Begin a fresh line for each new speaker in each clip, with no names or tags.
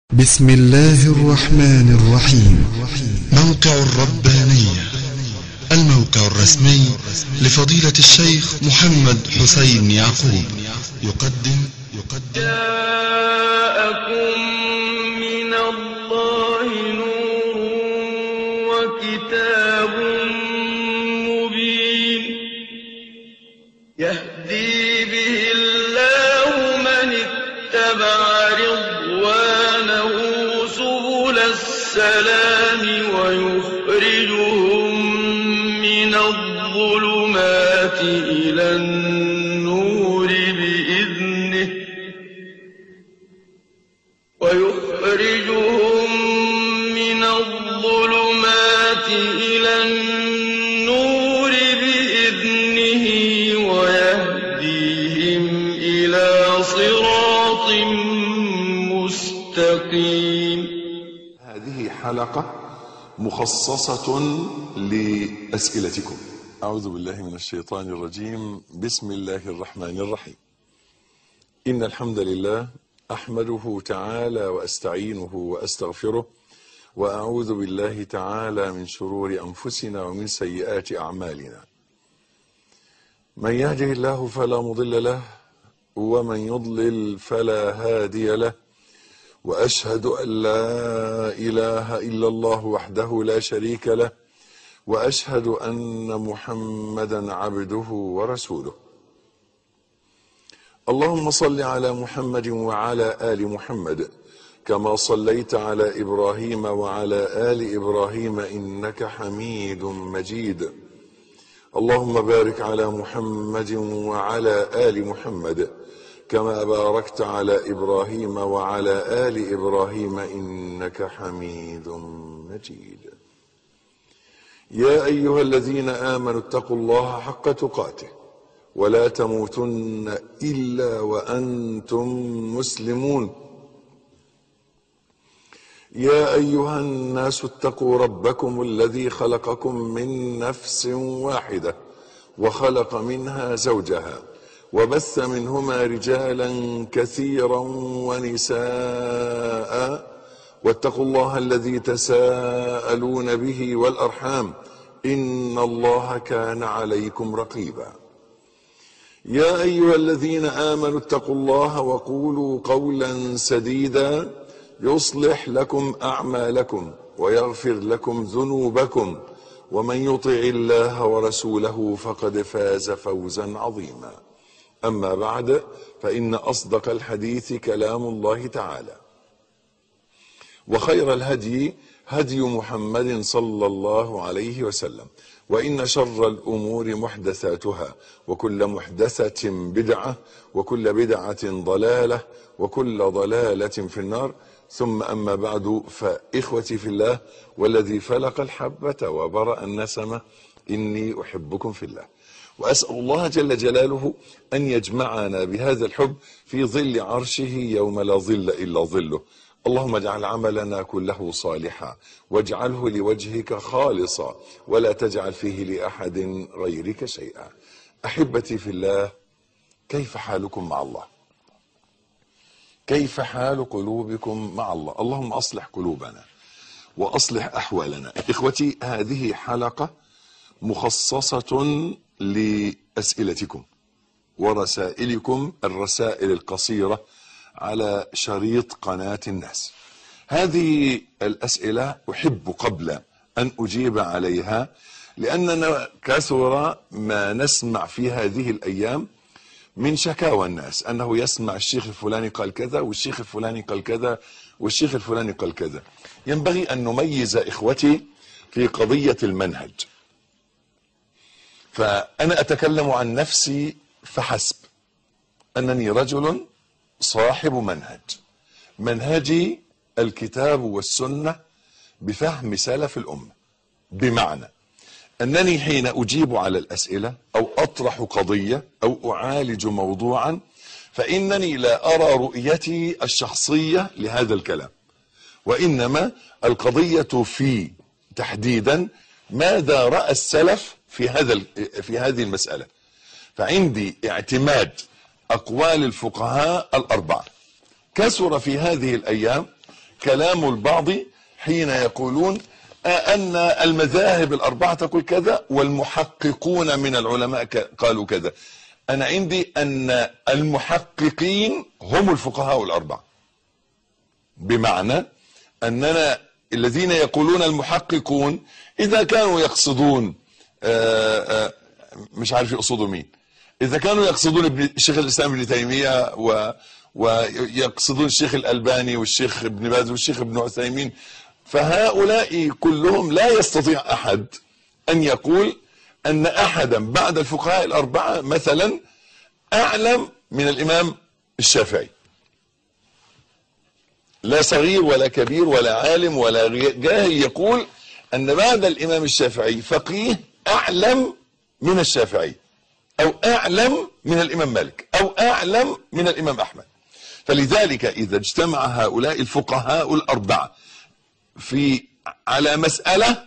بسم الله الرحمن الرحيم
موقع الربانية الموقع الرسمي لفضيلة الشيخ محمد حسين يعقوب يقدم يقدم
جاءكم من الله نور وكتاب مبين يهدي به الله من اتبع رضوانه سبل السلام ويخرجهم من الظلمات إلى النور بإذنه ويخرجهم من الظلمات إلى النور بإذنه ويهديهم إلى صراط مستقيم
هذه حلقة مخصصة لأسئلتكم أعوذ بالله من الشيطان الرجيم بسم الله الرحمن الرحيم إن الحمد لله أحمده تعالى وأستعينه وأستغفره وأعوذ بالله تعالى من شرور أنفسنا ومن سيئات أعمالنا من يهده الله فلا مضل له ومن يضلل فلا هادي له واشهد ان لا اله الا الله وحده لا شريك له واشهد ان محمدا عبده ورسوله اللهم صل على محمد وعلى ال محمد كما صليت على ابراهيم وعلى ال ابراهيم انك حميد مجيد اللهم بارك على محمد وعلى ال محمد كما باركت على ابراهيم وعلى ال ابراهيم انك حميد مجيد يا ايها الذين امنوا اتقوا الله حق تقاته ولا تموتن الا وانتم مسلمون يا ايها الناس اتقوا ربكم الذي خلقكم من نفس واحده وخلق منها زوجها وبث منهما رجالا كثيرا ونساء واتقوا الله الذي تساءلون به والارحام ان الله كان عليكم رقيبا يا ايها الذين امنوا اتقوا الله وقولوا قولا سديدا يصلح لكم اعمالكم ويغفر لكم ذنوبكم ومن يطع الله ورسوله فقد فاز فوزا عظيما اما بعد فان اصدق الحديث كلام الله تعالى وخير الهدي هدي محمد صلى الله عليه وسلم وان شر الامور محدثاتها وكل محدثه بدعه وكل بدعه ضلاله وكل ضلاله في النار ثم اما بعد فاخوتي في الله والذي فلق الحبه وبرا النسمه اني احبكم في الله واسال الله جل جلاله ان يجمعنا بهذا الحب في ظل عرشه يوم لا ظل الا ظله اللهم اجعل عملنا كله صالحا واجعله لوجهك خالصا ولا تجعل فيه لاحد غيرك شيئا احبتي في الله كيف حالكم مع الله كيف حال قلوبكم مع الله اللهم اصلح قلوبنا واصلح احوالنا اخوتي هذه حلقه مخصصه لاسئلتكم ورسائلكم الرسائل القصيره على شريط قناه الناس هذه الاسئله احب قبل ان اجيب عليها لاننا كثر ما نسمع في هذه الايام من شكاوى الناس انه يسمع الشيخ الفلاني قال كذا والشيخ الفلاني قال كذا والشيخ الفلاني قال كذا ينبغي ان نميز اخوتي في قضيه المنهج فانا اتكلم عن نفسي فحسب انني رجل صاحب منهج منهجي الكتاب والسنه بفهم سلف الامه بمعنى انني حين اجيب على الاسئله او اطرح قضيه او اعالج موضوعا فانني لا ارى رؤيتي الشخصيه لهذا الكلام وانما القضيه في تحديدا ماذا راى السلف في هذا في هذه المساله فعندي اعتماد اقوال الفقهاء الاربعه كثر في هذه الايام كلام البعض حين يقولون أن المذاهب الأربعة تقول كذا والمحققون من العلماء ك- قالوا كذا أنا عندي أن المحققين هم الفقهاء الأربعة بمعنى أننا الذين يقولون المحققون إذا كانوا يقصدون آه، آه، مش عارف يقصدوا مين إذا كانوا يقصدون ابن الشيخ الإسلام ابن تيمية و ويقصدون الشيخ الألباني والشيخ ابن باز والشيخ ابن عثيمين فهؤلاء كلهم لا يستطيع أحد أن يقول أن أحدا بعد الفقهاء الأربعة مثلا أعلم من الإمام الشافعي لا صغير ولا كبير ولا عالم ولا جاهل يقول أن بعد الإمام الشافعي فقيه أعلم من الشافعي أو أعلم من الإمام مالك أو أعلم من الإمام أحمد فلذلك إذا اجتمع هؤلاء الفقهاء الأربعة في على مسألة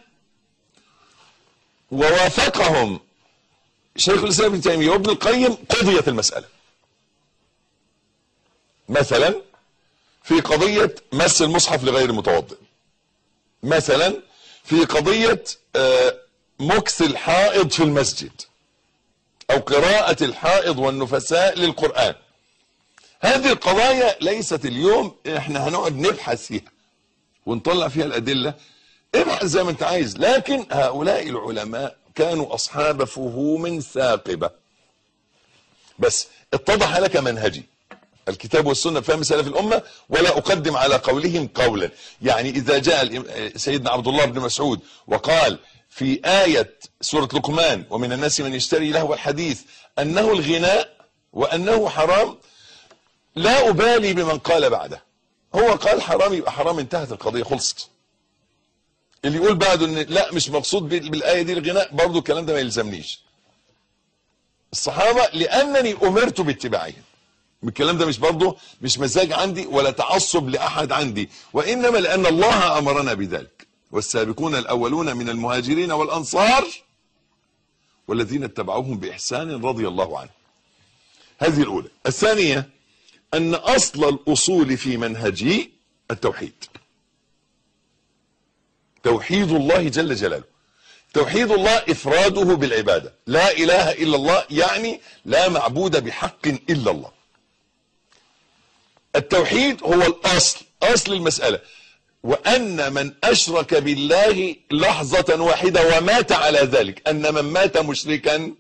ووافقهم شيخ الإسلام ابن تيمية وابن القيم قضيت المسألة مثلا في قضية مس المصحف لغير المتوضئ مثلا في قضية آه، مكس الحائض في المسجد او قراءة الحائض والنفساء للقرآن هذه القضايا ليست اليوم احنا هنقعد نبحث فيها ونطلع فيها الادلة ابحث زي ما انت عايز لكن هؤلاء العلماء كانوا اصحاب فهوم ثاقبة بس اتضح لك منهجي الكتاب والسنة فهم سلف الأمة ولا أقدم على قولهم قولا يعني إذا جاء الإم- سيدنا عبد الله بن مسعود وقال في آية سورة لقمان ومن الناس من يشتري له الحديث أنه الغناء وأنه حرام لا أبالي بمن قال بعده هو قال حرام يبقى حرام انتهت القضية خلصت اللي يقول بعده ان لا مش مقصود بال- بالآية دي الغناء برضو الكلام ده ما يلزمنيش الصحابة لأنني أمرت باتباعهم الكلام ده مش برضه مش مزاج عندي ولا تعصب لأحد عندي وإنما لأن الله أمرنا بذلك والسابقون الأولون من المهاجرين والأنصار والذين اتبعوهم بإحسان رضي الله عنه هذه الأولى الثانية أن أصل الأصول في منهجي التوحيد توحيد الله جل جلاله توحيد الله إفراده بالعبادة لا إله إلا الله يعني لا معبود بحق إلا الله التوحيد هو الأصل أصل المسألة وأن من أشرك بالله لحظة واحدة ومات على ذلك أن من مات مشركا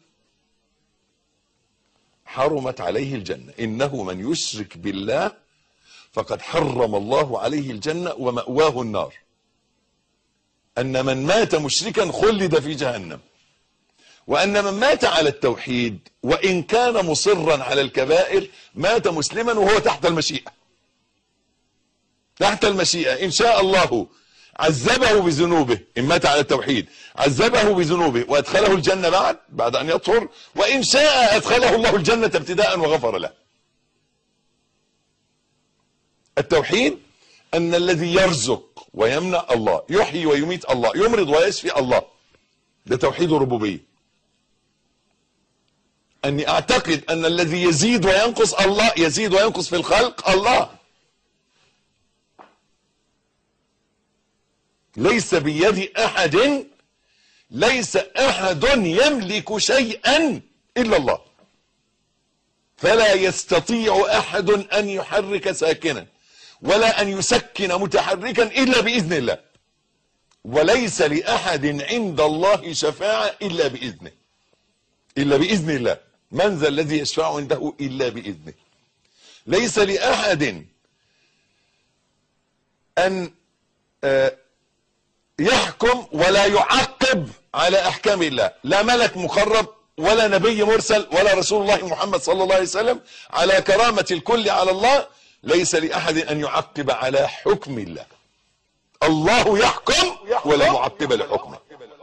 حرمت عليه الجنة إنه من يشرك بالله فقد حرم الله عليه الجنة ومأواه النار أن من مات مشركا خلد في جهنم وأن من مات على التوحيد وإن كان مصرا على الكبائر مات مسلما وهو تحت المشيئة تحت المشيئة إن شاء الله عذبه بذنوبه إن مات على التوحيد عذبه بذنوبه وأدخله الجنة بعد بعد أن يطهر وإن شاء أدخله الله الجنة ابتداء وغفر له التوحيد أن الذي يرزق ويمنع الله يحيي ويميت الله يمرض ويشفي الله ده توحيد الربوبيه أني أعتقد أن الذي يزيد وينقص الله يزيد وينقص في الخلق الله ليس بيد أحد ليس أحد يملك شيئا إلا الله فلا يستطيع أحد أن يحرك ساكنا ولا أن يسكن متحركا إلا بإذن الله وليس لأحد عند الله شفاعة إلا بإذنه إلا بإذن الله من ذا الذي يشفع عنده إلا بإذنه ليس لأحد أن آه، يحكم ولا يعقب على أحكام الله لا ملك مقرب ولا نبي مرسل ولا رسول الله محمد صلى الله عليه وسلم على كرامة الكل على الله ليس لأحد أن يعقب على حكم الله الله يحكم ولا معقب لحكمه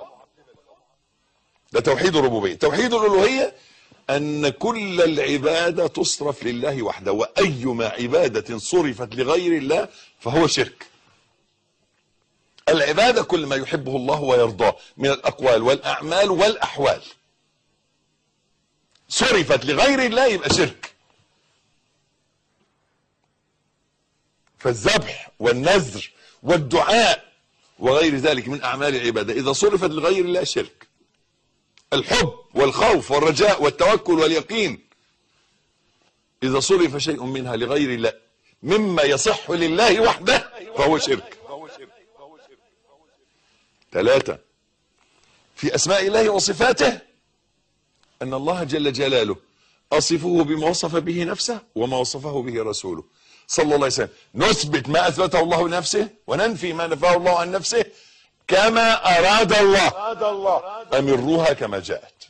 ده توحيد الربوبية توحيد الألوهية أن كل العبادة تصرف لله وحده وأيما عبادة صرفت لغير الله فهو شرك العبادة كل ما يحبه الله ويرضاه من الأقوال والأعمال والأحوال صرفت لغير الله يبقى شرك فالذبح والنذر والدعاء وغير ذلك من أعمال العبادة إذا صرفت لغير الله شرك الحب والخوف والرجاء والتوكل واليقين إذا صرف شيء منها لغير الله مما يصح لله وحده فهو شرك ثلاثة في أسماء الله وصفاته أن الله جل جلاله أصفه بما وصف به نفسه وما وصفه به رسوله صلى الله عليه وسلم نثبت ما أثبته الله لنفسه وننفي ما نفاه الله عن نفسه كما أراد الله أمروها كما جاءت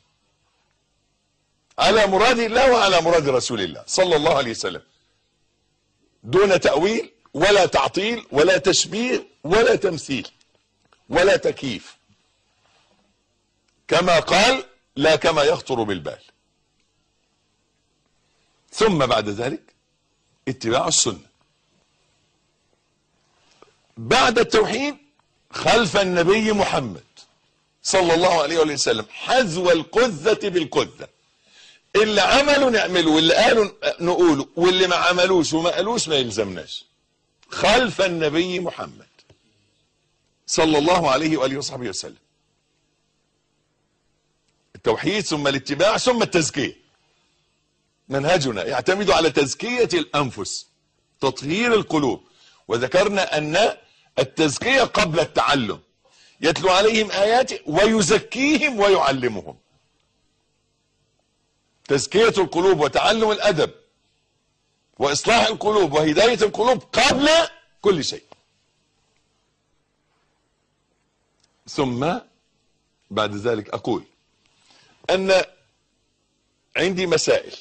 على مراد الله وعلى مراد رسول الله صلى الله عليه وسلم دون تأويل ولا تعطيل ولا تشبيه ولا تمثيل ولا تكييف كما قال لا كما يخطر بالبال ثم بعد ذلك اتباع السنة بعد التوحيد خلف النبي محمد صلى الله عليه وآله وسلم حذو القذة بالقذة اللي عملوا نعمله واللي قالوا نقوله واللي ما عملوش وما قالوش ما يلزمناش خلف النبي محمد صلى الله عليه وآله وصحبه وسلم التوحيد ثم الاتباع ثم التزكية منهجنا يعتمد على تزكية الأنفس تطهير القلوب وذكرنا أن التزكية قبل التعلم يتلو عليهم آياته ويزكيهم ويعلمهم تزكية القلوب وتعلم الأدب وإصلاح القلوب وهداية القلوب قبل كل شيء ثم بعد ذلك أقول أن عندي مسائل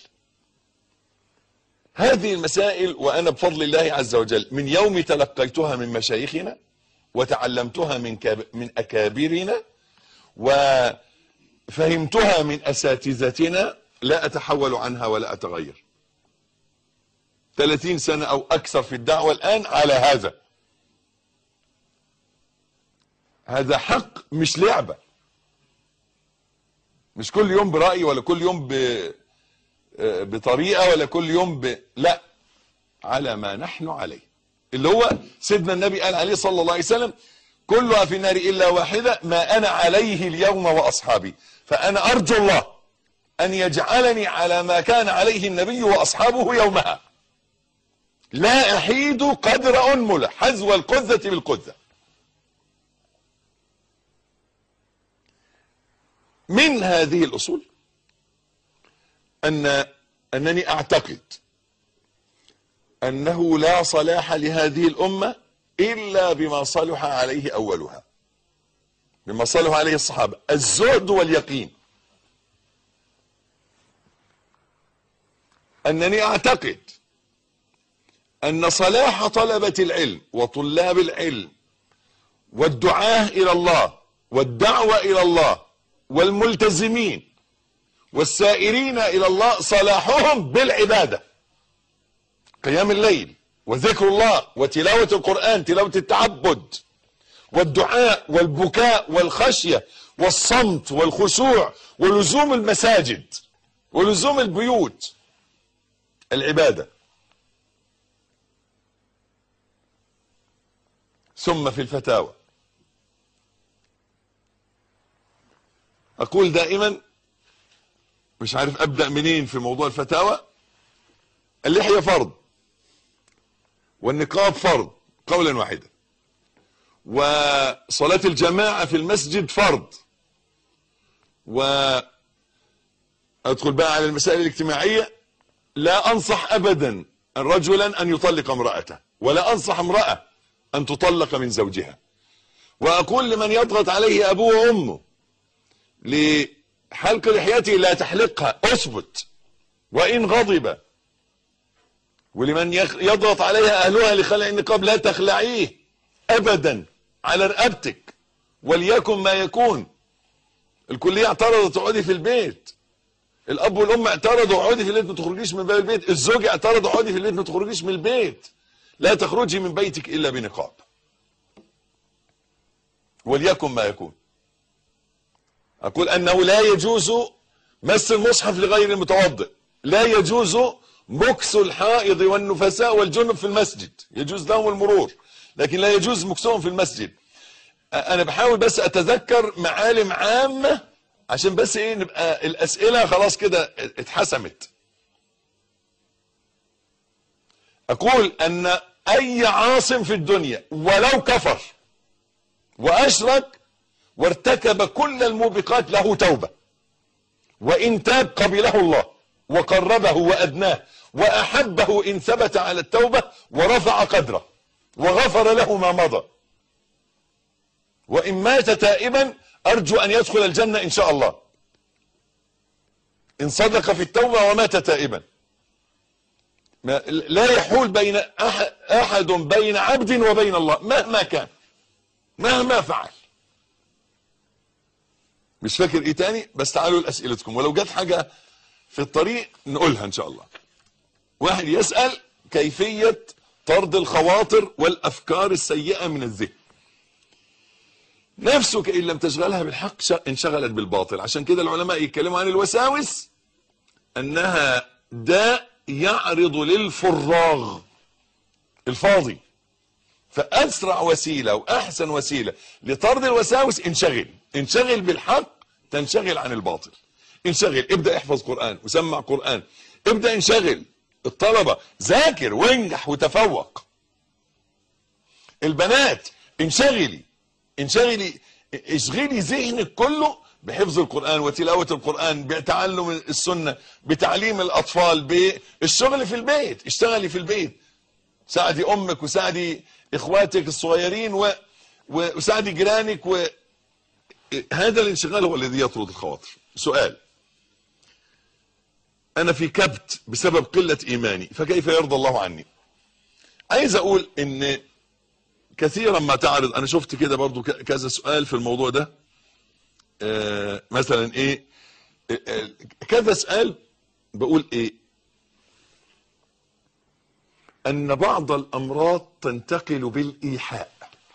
هذه المسائل وأنا بفضل الله عز وجل من يوم تلقيتها من مشايخنا وتعلمتها من, كاب من أكابرنا وفهمتها من أساتذتنا لا أتحول عنها ولا أتغير 30 سنة أو أكثر في الدعوة الآن على هذا هذا حق مش لعبة مش كل يوم برأي ولا كل يوم ب... بطريقة ولا كل يوم ب... لا على ما نحن عليه اللي هو سيدنا النبي قال عليه صلى الله عليه وسلم كلها في النار إلا واحدة ما أنا عليه اليوم وأصحابي فأنا أرجو الله أن يجعلني على ما كان عليه النبي وأصحابه يومها لا أحيد قدر أنملة حذو القذة بالقذة من هذه الأصول أن أنني أعتقد أنه لا صلاح لهذه الأمة إلا بما صلح عليه أولها بما صلح عليه الصحابة الزهد واليقين أنني أعتقد أن صلاح طلبة العلم وطلاب العلم والدعاة إلى الله والدعوة إلى الله والملتزمين والسائرين إلى الله صلاحهم بالعبادة قيام الليل وذكر الله وتلاوة القرآن تلاوة التعبد والدعاء والبكاء والخشية والصمت والخشوع ولزوم المساجد ولزوم البيوت العبادة ثم في الفتاوى أقول دائما مش عارف أبدأ منين في موضوع الفتاوى اللحية فرض والنقاب فرض قولا واحدا وصلاة الجماعة في المسجد فرض وأدخل بقى على المسائل الاجتماعية لا أنصح أبدا رجلا أن يطلق امرأته ولا أنصح امرأة أن تطلق من زوجها وأقول لمن يضغط عليه أبوه وأمه لحلق لحيته لا تحلقها أثبت وإن غضب ولمن يضغط عليها أهلها لخلع النقاب لا تخلعيه أبدا على رقبتك وليكن ما يكون الكلية اعترضت تقعدي في البيت الأب والأم اعترضوا اقعدي في البيت ما تخرجيش من باب البيت الزوج اعترض اقعدي في البيت ما تخرجيش من البيت لا تخرجي من بيتك إلا بنقاب وليكن ما يكون أقول أنه لا يجوز مس المصحف لغير المتوضئ لا يجوز مكس الحائض والنفساء والجنب في المسجد يجوز لهم المرور لكن لا يجوز مكسهم في المسجد انا بحاول بس اتذكر معالم عامة عشان بس ايه نبقى الاسئلة خلاص كده اتحسمت اقول ان اي عاصم في الدنيا ولو كفر واشرك وارتكب كل الموبقات له توبة وان تاب قبله الله وقربه وادناه واحبه ان ثبت على التوبة ورفع قدره وغفر له ما مضى وإن مات تائبا أرجو أن يدخل الجنة إن شاء الله إن صدق في التوبة ومات تائبا ما لا يحول بين أحد, أحد بين عبد وبين الله مهما كان مهما فعل مش فاكر ايه تاني بس تعالوا لأسئلتكم ولو جت حاجة في الطريق نقولها ان شاء الله واحد يسأل كيفية طرد الخواطر والافكار السيئة من الذهن نفسك إن لم تشغلها بالحق انشغلت بالباطل عشان كده العلماء يتكلموا عن الوساوس أنها داء يعرض للفراغ الفاضي فأسرع وسيلة وأحسن وسيلة لطرد الوساوس انشغل انشغل بالحق تنشغل عن الباطل انشغل ابدأ احفظ قرآن وسمع قرآن ابدأ انشغل الطلبة ذاكر وانجح وتفوق البنات انشغلي انشغلي اشغلي ذهنك كله بحفظ القرآن وتلاوة القرآن بتعلم السنة بتعليم الأطفال بالشغل في البيت اشتغلي في البيت ساعدي أمك وساعدي إخواتك الصغيرين و... وساعدي جيرانك و... هذا الانشغال هو الذي يطرد الخواطر سؤال أنا في كبت بسبب قلة إيماني فكيف يرضى الله عني عايز أقول إن كثيرا ما تعرض انا شفت كده برضو كذا سؤال في الموضوع ده آه مثلا ايه آه كذا سؤال بقول ايه ان بعض الامراض تنتقل بالايحاء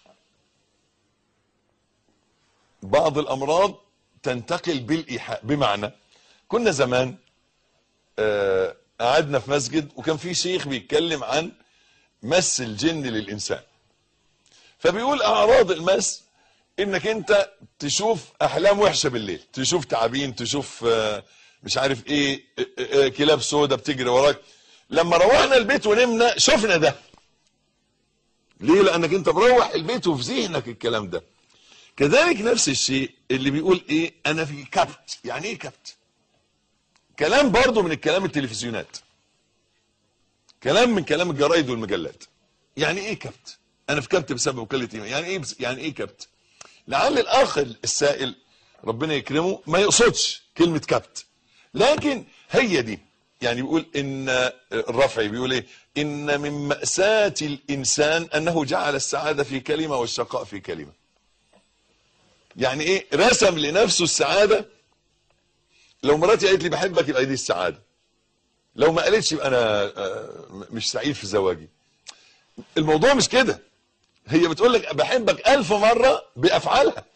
بعض الامراض تنتقل بالايحاء بمعنى كنا زمان آه قعدنا في مسجد وكان في شيخ بيتكلم عن مس الجن للانسان فبيقول اعراض المس انك انت تشوف احلام وحشه بالليل تشوف تعابين تشوف مش عارف ايه كلاب سودة بتجري وراك لما روحنا البيت ونمنا شفنا ده ليه لانك انت مروح البيت وفي ذهنك الكلام ده كذلك نفس الشيء اللي بيقول ايه انا في كبت يعني ايه كبت كلام برضو من الكلام التلفزيونات كلام من كلام الجرايد والمجلات يعني ايه كبت انا في كبت بسبب قله ايمان يعني ايه بس يعني ايه كبت لعل الاخ السائل ربنا يكرمه ما يقصدش كلمه كبت لكن هي دي يعني بيقول ان الرفعي بيقول ايه ان من مأساة الانسان انه جعل السعادة في كلمة والشقاء في كلمة يعني ايه رسم لنفسه السعادة لو مراتي قالت لي بحبك يبقى دي السعادة لو ما قالتش يبقى انا مش سعيد في زواجي الموضوع مش كده هي بتقول لك بحبك ألف مرة بأفعالها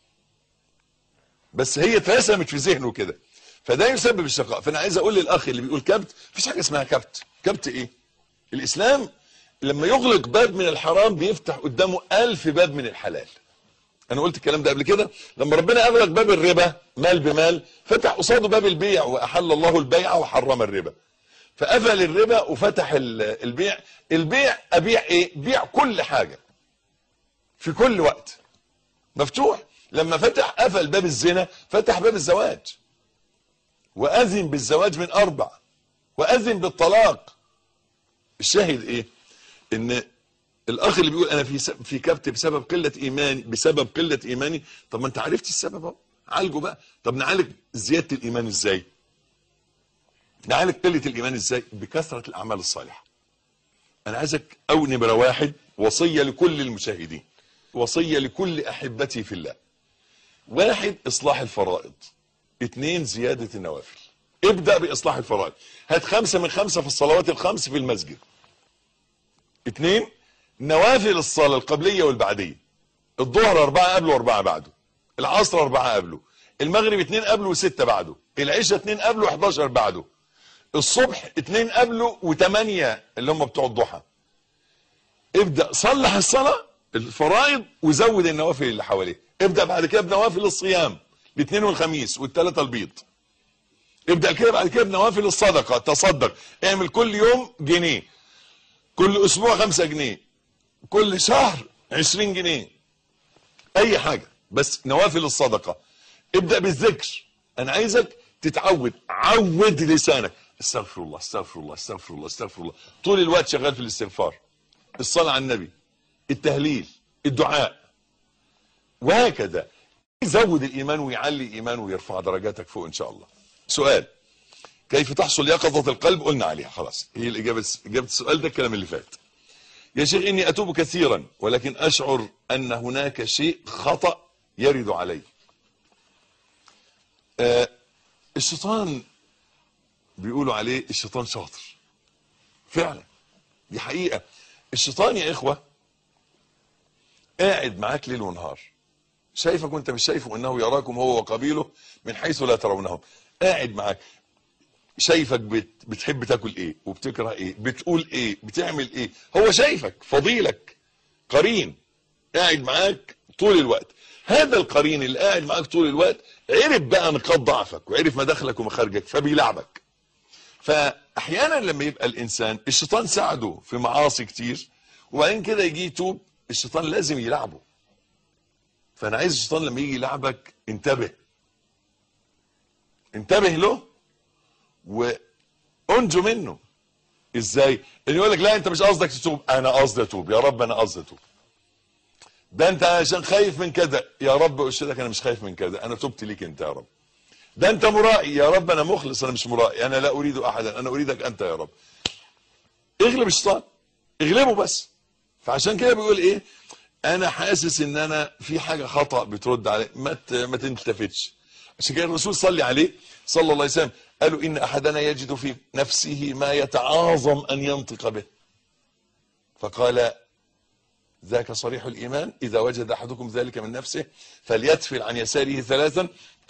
بس هي اترسمت في ذهنه كده فده يسبب الشقاء فأنا عايز أقول للأخ اللي بيقول كبت مفيش حاجة اسمها كبت كبت إيه الإسلام لما يغلق باب من الحرام بيفتح قدامه ألف باب من الحلال أنا قلت الكلام ده قبل كده لما ربنا أغلق باب الربا مال بمال فتح قصاده باب البيع وأحل الله البيع وحرم الربا فقفل الربا وفتح البيع البيع أبيع إيه بيع كل حاجة في كل وقت مفتوح لما فتح قفل باب الزنا فتح باب الزواج وأذن بالزواج من أربع وأذن بالطلاق الشاهد إيه إن الأخ اللي بيقول أنا في في كبت بسبب قلة إيماني بسبب قلة إيماني طب ما أنت عرفت السبب أهو عالجه بقى طب نعالج زيادة الإيمان إزاي نعالج قلة الإيمان إزاي بكثرة الأعمال الصالحة أنا عايزك أو نمرة واحد وصية لكل المشاهدين وصية لكل أحبتي في الله واحد إصلاح الفرائض اثنين زيادة النوافل ابدأ بإصلاح الفرائض هات خمسة من خمسة في الصلوات الخمس في المسجد اثنين نوافل الصلاة القبلية والبعدية الظهر أربعة قبله وأربعة بعده العصر أربعة قبله المغرب اثنين قبله وستة بعده العشاء اثنين قبله 11 بعده الصبح اتنين قبله وتمانية اللي هم بتوع الضحى ابدأ صلح الصلاة الفرائض وزود النوافل اللي حواليه ابدأ بعد كده بنوافل الصيام الاثنين والخميس والثلاثة البيض ابدأ كده بعد كده بنوافل الصدقة تصدق اعمل كل يوم جنيه كل اسبوع خمسة جنيه كل شهر عشرين جنيه اي حاجة بس نوافل الصدقة ابدأ بالذكر انا عايزك تتعود عود لسانك استغفر الله استغفر الله استغفر الله استغفر الله طول الوقت شغال في الاستغفار الصلاة على النبي التهليل الدعاء وهكذا يزود الايمان ويعلي ايمان ويرفع درجاتك فوق ان شاء الله سؤال كيف تحصل يقظة القلب قلنا عليها خلاص هي الإجابة إجابة السؤال ده الكلام اللي فات يا شيخ إني أتوب كثيرا ولكن أشعر أن هناك شيء خطأ يرد علي آه الشيطان بيقولوا عليه الشيطان شاطر فعلا دي حقيقة الشيطان يا إخوة قاعد معاك ليل ونهار شايفك وانت مش شايفه انه يراكم هو وقبيله من حيث لا ترونهم قاعد معاك شايفك بت بتحب تاكل ايه وبتكره ايه بتقول ايه بتعمل ايه هو شايفك فضيلك قرين قاعد معاك طول الوقت هذا القرين اللي قاعد معاك طول الوقت عرف بقى نقاط ضعفك وعرف مداخلك ومخارجك فبيلعبك فاحيانا لما يبقى الانسان الشيطان ساعده في معاصي كتير وبعدين كده يجي يتوب الشيطان لازم يلعبه فانا عايز الشيطان لما يجي يلعبك انتبه انتبه له وانجو منه ازاي ان يقول لك لا انت مش قصدك تتوب انا قصدي اتوب يا رب انا قصدي اتوب ده انت عشان خايف من كذا يا رب ارشدك انا مش خايف من كذا انا تبت ليك انت يا رب ده انت مرائي يا رب انا مخلص انا مش مرائي انا لا اريد احدا انا اريدك انت يا رب اغلب الشيطان اغلبه بس فعشان كده بيقول ايه انا حاسس ان انا في حاجه خطا بترد علي ما ما تلتفتش عشان كده الرسول صلي عليه صلى الله عليه وسلم قالوا ان احدنا يجد في نفسه ما يتعاظم ان ينطق به فقال ذاك صريح الايمان اذا وجد احدكم ذلك من نفسه فليتفل عن يساره ثلاثا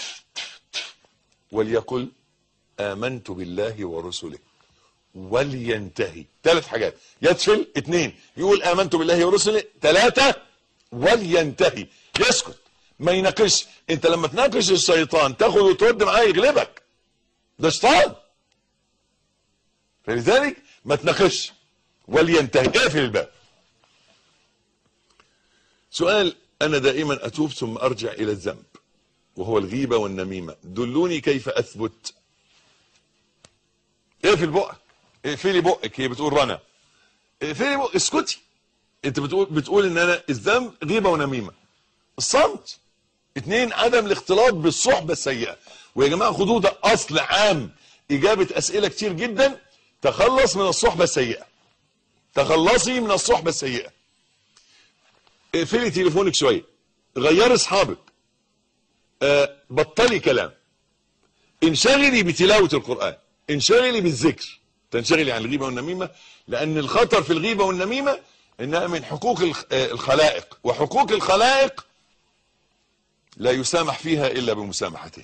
وليقل امنت بالله ورسله ولينتهي ثلاث حاجات يتفل اثنين يقول امنت بالله ورسله ثلاثة ولينتهي يسكت ما يناقش انت لما تناقش الشيطان تاخد وترد معاه يغلبك ده شيطان فلذلك ما تناقش ولينتهي اقفل الباب سؤال انا دائما اتوب ثم ارجع الى الذنب وهو الغيبة والنميمة دلوني كيف اثبت اقفل بقك اقفلي بقك هي بتقول رنا اقفلي بقك اسكتي انت بتقول بتقول ان انا الذنب غيبه ونميمه الصمت اتنين عدم الاختلاط بالصحبه السيئه ويا جماعه خدوه ده اصل عام اجابه اسئله كتير جدا تخلص من الصحبه السيئه تخلصي من الصحبه السيئه اقفلي تليفونك شويه غيري اصحابك آه بطلي كلام انشغلي بتلاوه القران انشغلي بالذكر تنشغلي عن الغيبة والنميمة لأن الخطر في الغيبة والنميمة إنها من حقوق الخلائق وحقوق الخلائق لا يسامح فيها إلا بمسامحته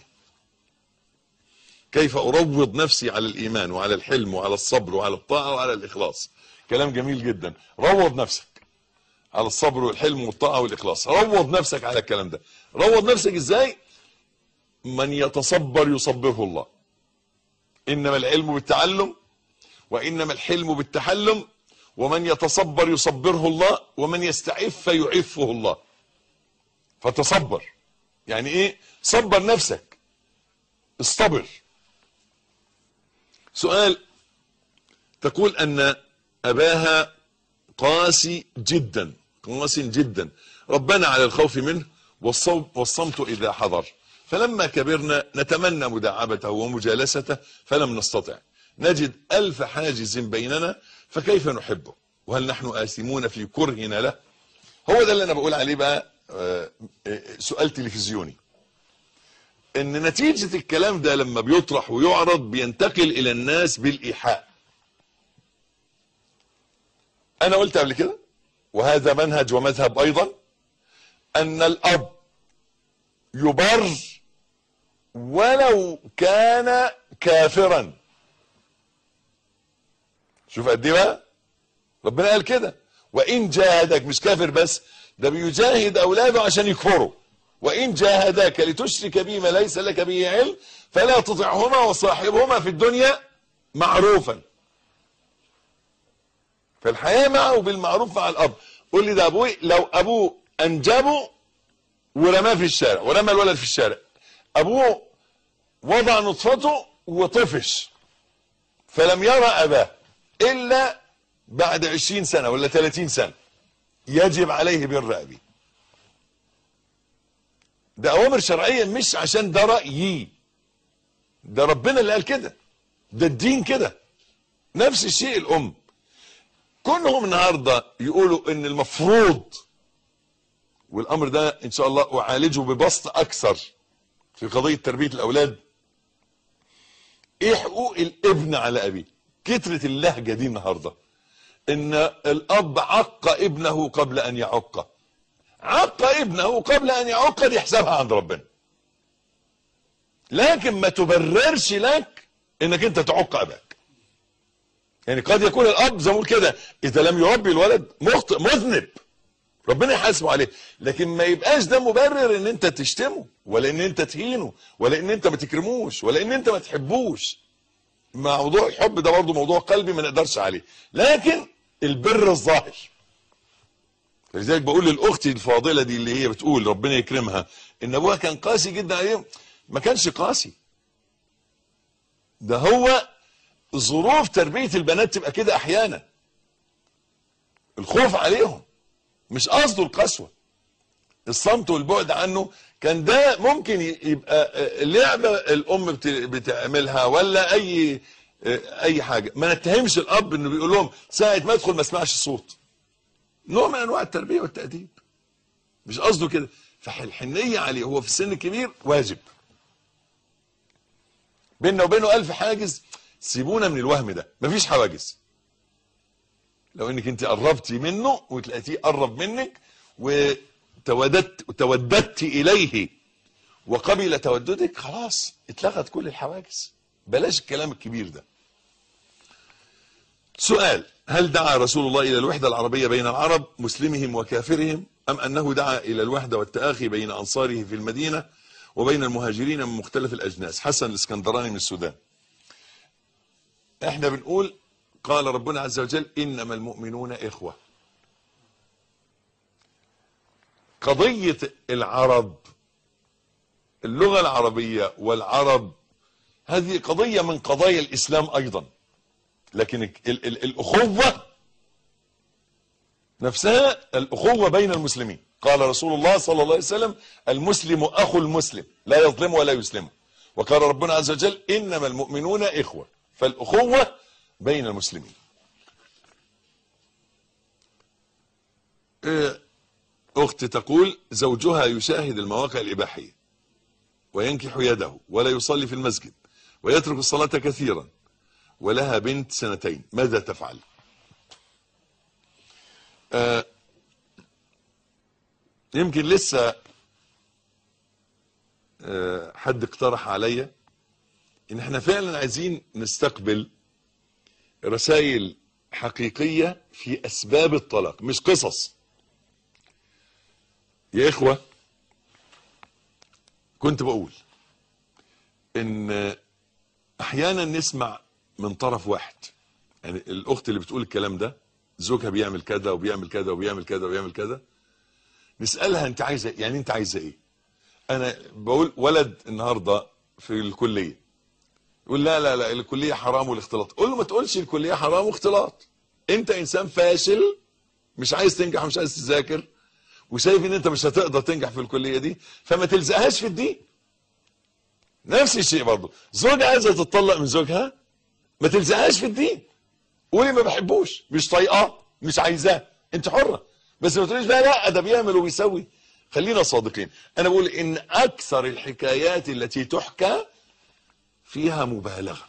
كيف أروض نفسي على الإيمان وعلى الحلم وعلى الصبر وعلى الطاعة وعلى الإخلاص كلام جميل جدا روض نفسك على الصبر والحلم والطاعة والإخلاص روض نفسك على الكلام ده روض نفسك إزاي من يتصبر يصبره الله إنما العلم بالتعلم وإنما الحلم بالتحلم ومن يتصبر يصبره الله ومن يستعف يعفه الله فتصبر يعني ايه صبر نفسك اصطبر سؤال تقول ان اباها قاسي جدا قاسي جدا ربنا على الخوف منه والصمت اذا حضر فلما كبرنا نتمنى مداعبته ومجالسته فلم نستطع نجد ألف حاجز بيننا فكيف نحبه وهل نحن آثمون في كرهنا له هو ده اللي أنا بقول عليه بقى سؤال تلفزيوني ان نتيجة الكلام ده لما بيطرح ويعرض بينتقل الى الناس بالايحاء انا قلت قبل كده وهذا منهج ومذهب ايضا ان الاب يبر ولو كان كافرا شوف قد ايه بقى ربنا قال كده وان جاهدك مش كافر بس ده بيجاهد اولاده عشان يكفروا وان جاهداك لتشرك بي ما ليس لك به علم فلا تطعهما وصاحبهما في الدنيا معروفا فالحياه معه بالمعروف مع الاب قول لي ده ابوي لو ابوه انجبه ورماه في الشارع ورمى الولد في الشارع ابوه وضع نطفته وطفش فلم يرى اباه الا بعد عشرين سنة ولا ثلاثين سنة يجب عليه بر ابيه ده اوامر شرعية مش عشان ده رأيي ده ربنا اللي قال كده ده الدين كده نفس الشيء الام كونهم النهاردة يقولوا ان المفروض والامر ده ان شاء الله اعالجه ببسط اكثر في قضية تربية الاولاد ايه حقوق الابن على ابيه كترة اللهجة دي النهاردة ان الاب عق ابنه قبل ان يعقه عق ابنه قبل ان يعقه دي حسابها عند ربنا لكن ما تبررش لك انك انت تعق اباك يعني قد يكون الاب زي ما بقول كده اذا لم يربي الولد مخطئ مذنب ربنا يحاسبه عليه لكن ما يبقاش ده مبرر ان انت تشتمه ولا ان انت تهينه ولا ان انت ما تكرموش ولا ان انت ما تحبوش موضوع الحب ده برضه موضوع قلبي ما نقدرش عليه لكن البر الظاهر لذلك بقول للاخت الفاضله دي اللي هي بتقول ربنا يكرمها ان ابوها كان قاسي جدا عليهم ما كانش قاسي ده هو ظروف تربيه البنات تبقى كده احيانا الخوف عليهم مش قصده القسوه الصمت والبعد عنه كان ده ممكن يبقى لعبه الام بت- بتعملها ولا اي اي حاجه ما نتهمش الاب انه بيقول لهم ساعه ما ادخل ما اسمعش الصوت نوع من انواع التربيه والتاديب مش قصده كده فالحنيه عليه هو في السن الكبير واجب بيننا وبينه ألف حاجز سيبونا من الوهم ده مفيش حواجز لو انك انت قربتي منه وتلاقيه قرب منك وتوددت توددت اليه وقبل توددك خلاص اتلغت كل الحواجز بلاش الكلام الكبير ده سؤال هل دعا رسول الله الى الوحده العربيه بين العرب مسلمهم وكافرهم ام انه دعا الى الوحده والتاخي بين انصاره في المدينه وبين المهاجرين من مختلف الاجناس حسن الاسكندراني من السودان احنا بنقول قال ربنا عز وجل انما المؤمنون اخوه قضيه العرب اللغه العربيه والعرب هذه قضيه من قضايا الاسلام ايضا لكن ال ال ال الاخوه نفسها الاخوه بين المسلمين قال رسول الله صلى الله عليه وسلم المسلم اخو المسلم لا يظلم ولا يسلم وقال ربنا عز وجل انما المؤمنون اخوه فالاخوه بين المسلمين إيه، اخت تقول زوجها يشاهد المواقع الاباحيه وينكح يده ولا يصلي في المسجد ويترك الصلاه كثيرا ولها بنت سنتين ماذا تفعل آه يمكن لسه آه حد اقترح عليا ان احنا فعلا عايزين نستقبل رسائل حقيقية في اسباب الطلاق مش قصص يا اخوة كنت بقول ان احيانا نسمع من طرف واحد يعني الاخت اللي بتقول الكلام ده زوجها بيعمل كذا وبيعمل كذا وبيعمل كذا وبيعمل كذا نسالها انت عايزه إيه؟ يعني انت عايزه ايه انا بقول ولد النهارده في الكليه يقول لا لا لا الكليه حرام والاختلاط قول له ما تقولش الكليه حرام واختلاط انت انسان فاشل مش عايز تنجح ومش عايز تذاكر وشايف ان انت مش هتقدر تنجح في الكليه دي فما تلزقهاش في الدين نفس الشيء برضه زوجة عايزه تتطلق من زوجها ما تلزقهاش في الدين قولي ما بحبوش مش طايقاه مش عايزاه انت حره بس ما تقوليش بقى لا ده بيعمل وبيسوي خلينا صادقين انا بقول ان اكثر الحكايات التي تحكى فيها مبالغه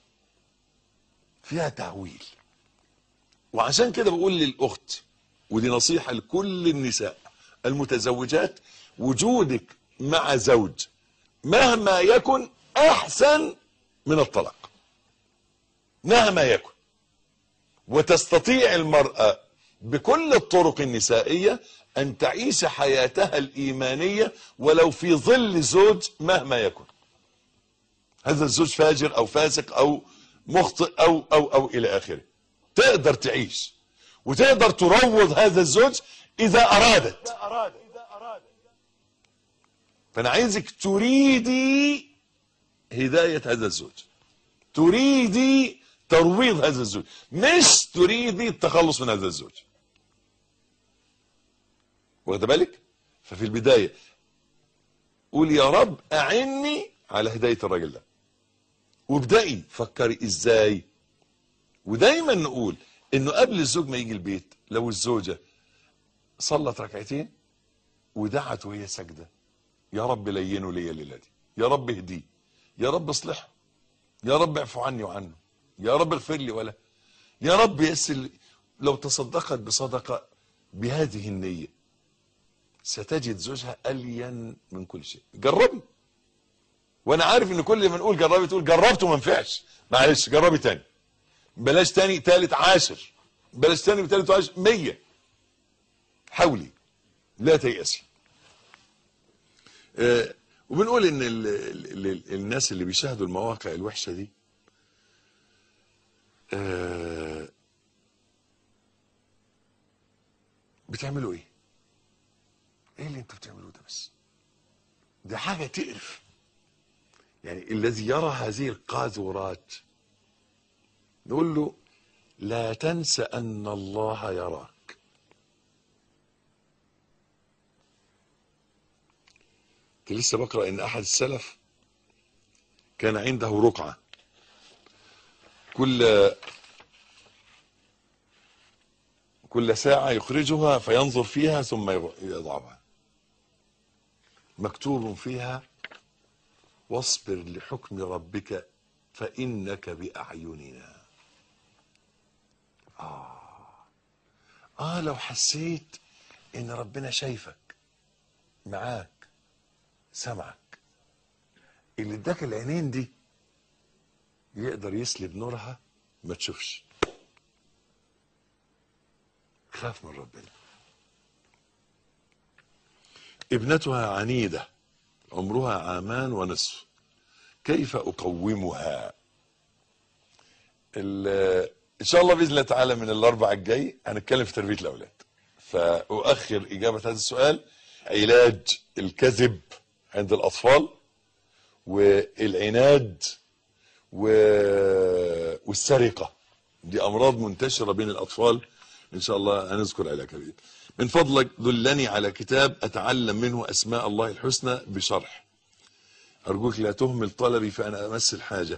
فيها تعويل وعشان كده بقول للاخت ودي نصيحه لكل النساء المتزوجات وجودك مع زوج مهما يكن احسن من الطلاق مهما يكن وتستطيع المرأة بكل الطرق النسائية أن تعيش حياتها الإيمانية ولو في ظل زوج مهما يكن هذا الزوج فاجر أو فاسق أو مخطئ أو أو أو إلى آخره تقدر تعيش وتقدر تروض هذا الزوج إذا أرادت فأنا عايزك تريدي هداية هذا الزوج تريدي ترويض هذا الزوج مش تريدي التخلص من هذا الزوج واخد بالك ففي البداية قول يا رب أعني على هداية الراجل ده وابدأي فكري ازاي ودايما نقول انه قبل الزوج ما يجي البيت لو الزوجة صلت ركعتين ودعت وهي ساجدة يا رب لينه لي الليلة دي يا رب اهديه يا رب اصلحه يا رب اعفو عني وعنه يا رب اغفر لي ولا يا رب يسر لي. لو تصدقت بصدقة بهذه النية ستجد زوجها ألين من كل شيء جربي وانا عارف ان كل ما نقول جربي تقول جربت وما نفعش معلش جربي تاني بلاش تاني تالت عاشر بلاش تاني وتالت وعاشر مية حاولي لا تيأسي آه وبنقول ان ال ال ال الناس اللي بيشاهدوا المواقع الوحشة دي آه بتعملوا ايه ايه اللي انتوا بتعملوه ده بس ده حاجة تقرف يعني الذي يرى هذه القاذورات نقول له لا تنس ان الله يراك كنت لسه بقرا ان احد السلف كان عنده رقعه كل كل ساعه يخرجها فينظر فيها ثم يضعها مكتوب فيها واصبر لحكم ربك فإنك بأعيننا آه آه لو حسيت إن ربنا شايفك معاك سمعك اللي اداك العينين دي يقدر يسلب نورها ما تشوفش خاف من ربنا ابنتها عنيده عمرها عامان ونصف كيف أقومها إن شاء الله بإذن الله تعالى من الأربع الجاي هنتكلم في تربية الأولاد فأؤخر إجابة هذا السؤال علاج الكذب عند الأطفال والعناد والسرقة دي أمراض منتشرة بين الأطفال إن شاء الله هنذكر علاجها من فضلك دلني على كتاب أتعلم منه أسماء الله الحسنى بشرح أرجوك لا تهمل طلبي فأنا أمس الحاجة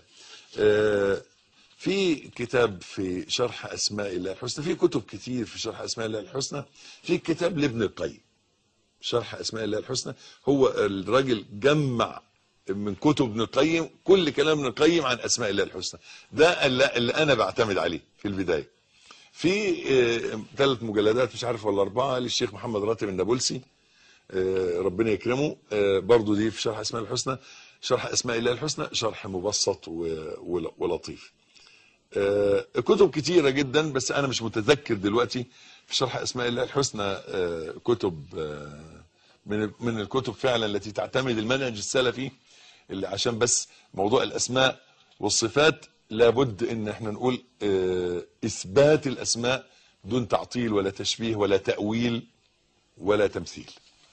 في كتاب في شرح أسماء الله الحسنى في كتب كتير في شرح أسماء الله الحسنى في كتاب لابن القيم شرح أسماء الله الحسنى هو الراجل جمع من كتب ابن القيم كل كلام ابن القيم عن أسماء الله الحسنى ده اللي أنا بعتمد عليه في البداية في ثلاث مجلدات مش عارف ولا أربعة للشيخ محمد راتب النابلسي ربنا يكرمه برضو دي في شرح أسماء الحسنى شرح أسماء الله الحسنى شرح مبسط ولطيف كتب كتيرة جدا بس أنا مش متذكر دلوقتي في شرح أسماء الله الحسنى كتب من من الكتب فعلا التي تعتمد المنهج السلفي اللي عشان بس موضوع الأسماء والصفات لابد ان احنا نقول اه اثبات الاسماء دون تعطيل ولا تشبيه ولا تأويل ولا تمثيل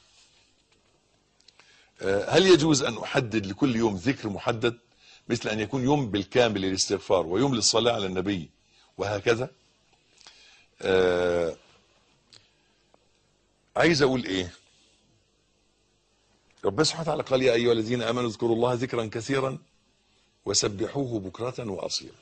اه هل يجوز ان احدد لكل يوم ذكر محدد مثل ان يكون يوم بالكامل للاستغفار ويوم للصلاة على النبي وهكذا اه عايز اقول ايه ربنا سبحانه وتعالى قال يا ايها الذين امنوا اذكروا الله ذكرا كثيرا وسبحوه بكرة وأصيلا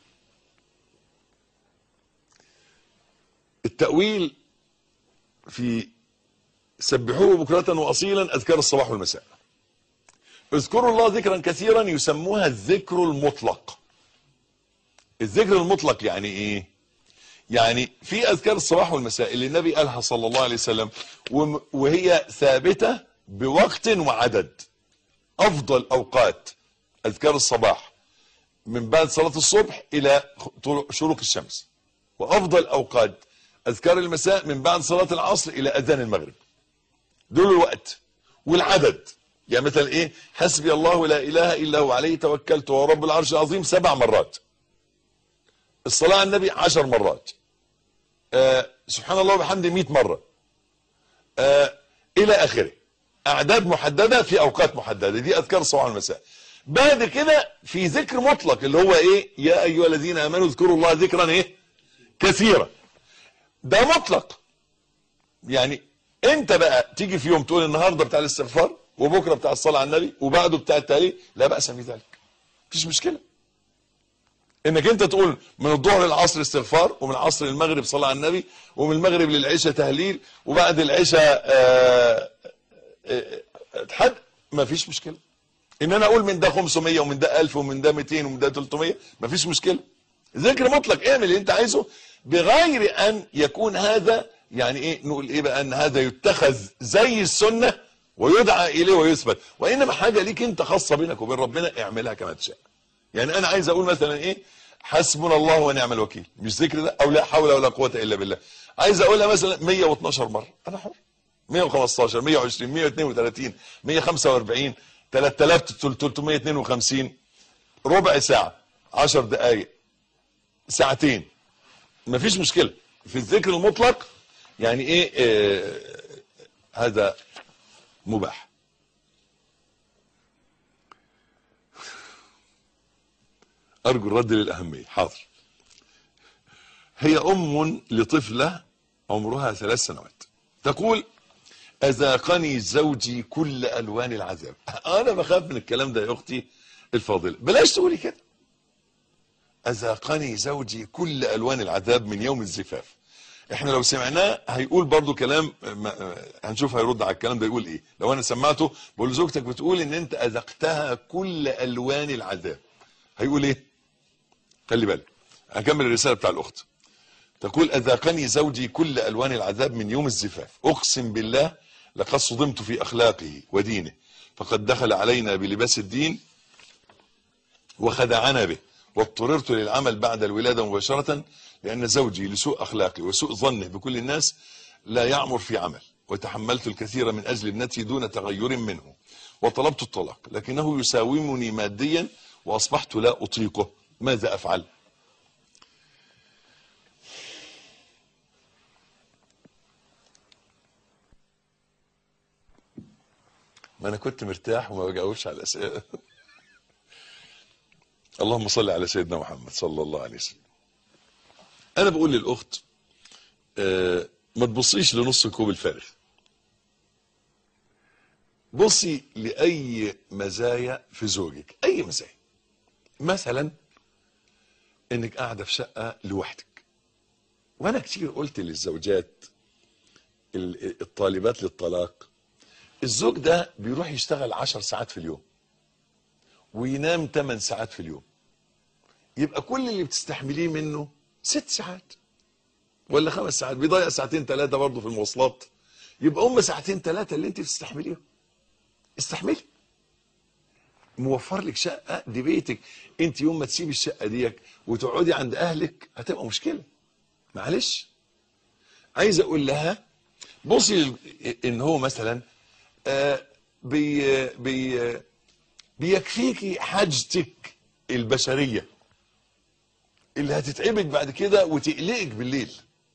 التأويل في سبحوه بكرة وأصيلا أذكار الصباح والمساء اذكروا الله ذكرا كثيرا يسموها الذكر المطلق الذكر المطلق يعني ايه يعني في اذكار الصباح والمساء اللي النبي قالها صلى الله عليه وسلم وهي ثابتة بوقت وعدد افضل اوقات اذكار الصباح من بعد صلاة الصبح الى شروق الشمس وافضل اوقات اذكار المساء من بعد صلاه العصر الى اذان المغرب دول الوقت والعدد يعني مثلا ايه حسبي الله لا اله الا هو عليه توكلت وهو رب العرش العظيم سبع مرات الصلاه على النبي عشر مرات آه سبحان الله وبحمده 100 مره آه الى اخره اعداد محدده في اوقات محدده دي اذكار الصباح والمساء بعد كده في ذكر مطلق اللي هو ايه يا ايها الذين امنوا اذكروا الله ذكرا ايه كثيرا ده مطلق يعني انت بقى تيجي في يوم تقول النهارده بتاع الاستغفار وبكره بتاع الصلاه على النبي وبعده بتاع التهليل لا باس في ذلك مفيش مشكله انك انت تقول من الظهر للعصر استغفار ومن العصر للمغرب صلاه على النبي ومن المغرب للعشاء تهليل وبعد العشاء آه آه حد ما فيش مشكله ان انا اقول من ده 500 ومن ده 1000 ومن ده 200 ومن ده 300 ما فيش مشكله ذكر مطلق اعمل اللي انت عايزه بغير ان يكون هذا يعني ايه نقول ايه بقى ان هذا يتخذ زي السنه ويدعى اليه ويثبت وانما حاجه ليك انت خاصه بينك وبين ربنا اعملها كما تشاء يعني انا عايز اقول مثلا ايه حسبنا الله ونعم الوكيل مش ذكر ده او لا حول ولا قوه الا بالله عايز اقولها مثلا 112 مره انا حر 115 120 132 145 3352 ربع ساعه 10 دقائق ساعتين مفيش مشكله في الذكر المطلق يعني ايه آه هذا مباح ارجو الرد للاهميه حاضر هي ام لطفله عمرها ثلاث سنوات تقول اذاقني زوجي كل الوان العذاب انا بخاف من الكلام ده يا اختي الفاضله بلاش تقولي كده اذاقني زوجي كل الوان العذاب من يوم الزفاف احنا لو سمعناه هيقول برضو كلام هنشوف هيرد على الكلام ده يقول ايه لو انا سمعته بقول زوجتك بتقول ان انت اذقتها كل الوان العذاب هيقول ايه خلي بالك هكمل الرساله بتاع الاخت تقول اذاقني زوجي كل الوان العذاب من يوم الزفاف اقسم بالله لقد صدمت في اخلاقه ودينه فقد دخل علينا بلباس الدين وخدعنا به واضطررت للعمل بعد الولاده مباشره لأن زوجي لسوء أخلاقي وسوء ظنه بكل الناس لا يعمر في عمل وتحملت الكثير من أجل ابنتي دون تغير منه وطلبت الطلاق لكنه يساومني ماديا وأصبحت لا أطيقه ماذا أفعل ما أنا كنت مرتاح وما بجاوبش على الأسئلة اللهم صل على سيدنا محمد صلى الله عليه وسلم انا بقول للاخت آه ما تبصيش لنص الكوب الفارغ بصي لاي مزايا في زوجك اي مزايا مثلا انك قاعده في شقه لوحدك وانا كتير قلت للزوجات الطالبات للطلاق الزوج ده بيروح يشتغل عشر ساعات في اليوم وينام 8 ساعات في اليوم يبقى كل اللي بتستحمليه منه ست ساعات ولا خمس ساعات بيضيع ساعتين ثلاثة برضه في المواصلات يبقى هم ساعتين ثلاثة اللي انت بتستحمليهم استحملي موفر لك شقة دي بيتك انت يوم ما تسيبي الشقة ديك وتقعدي عند اهلك هتبقى مشكلة معلش عايز اقول لها بصي ان هو مثلا آه بي بي بيكفيكي حاجتك البشريه اللي هتتعبك بعد كده وتقلقك بالليل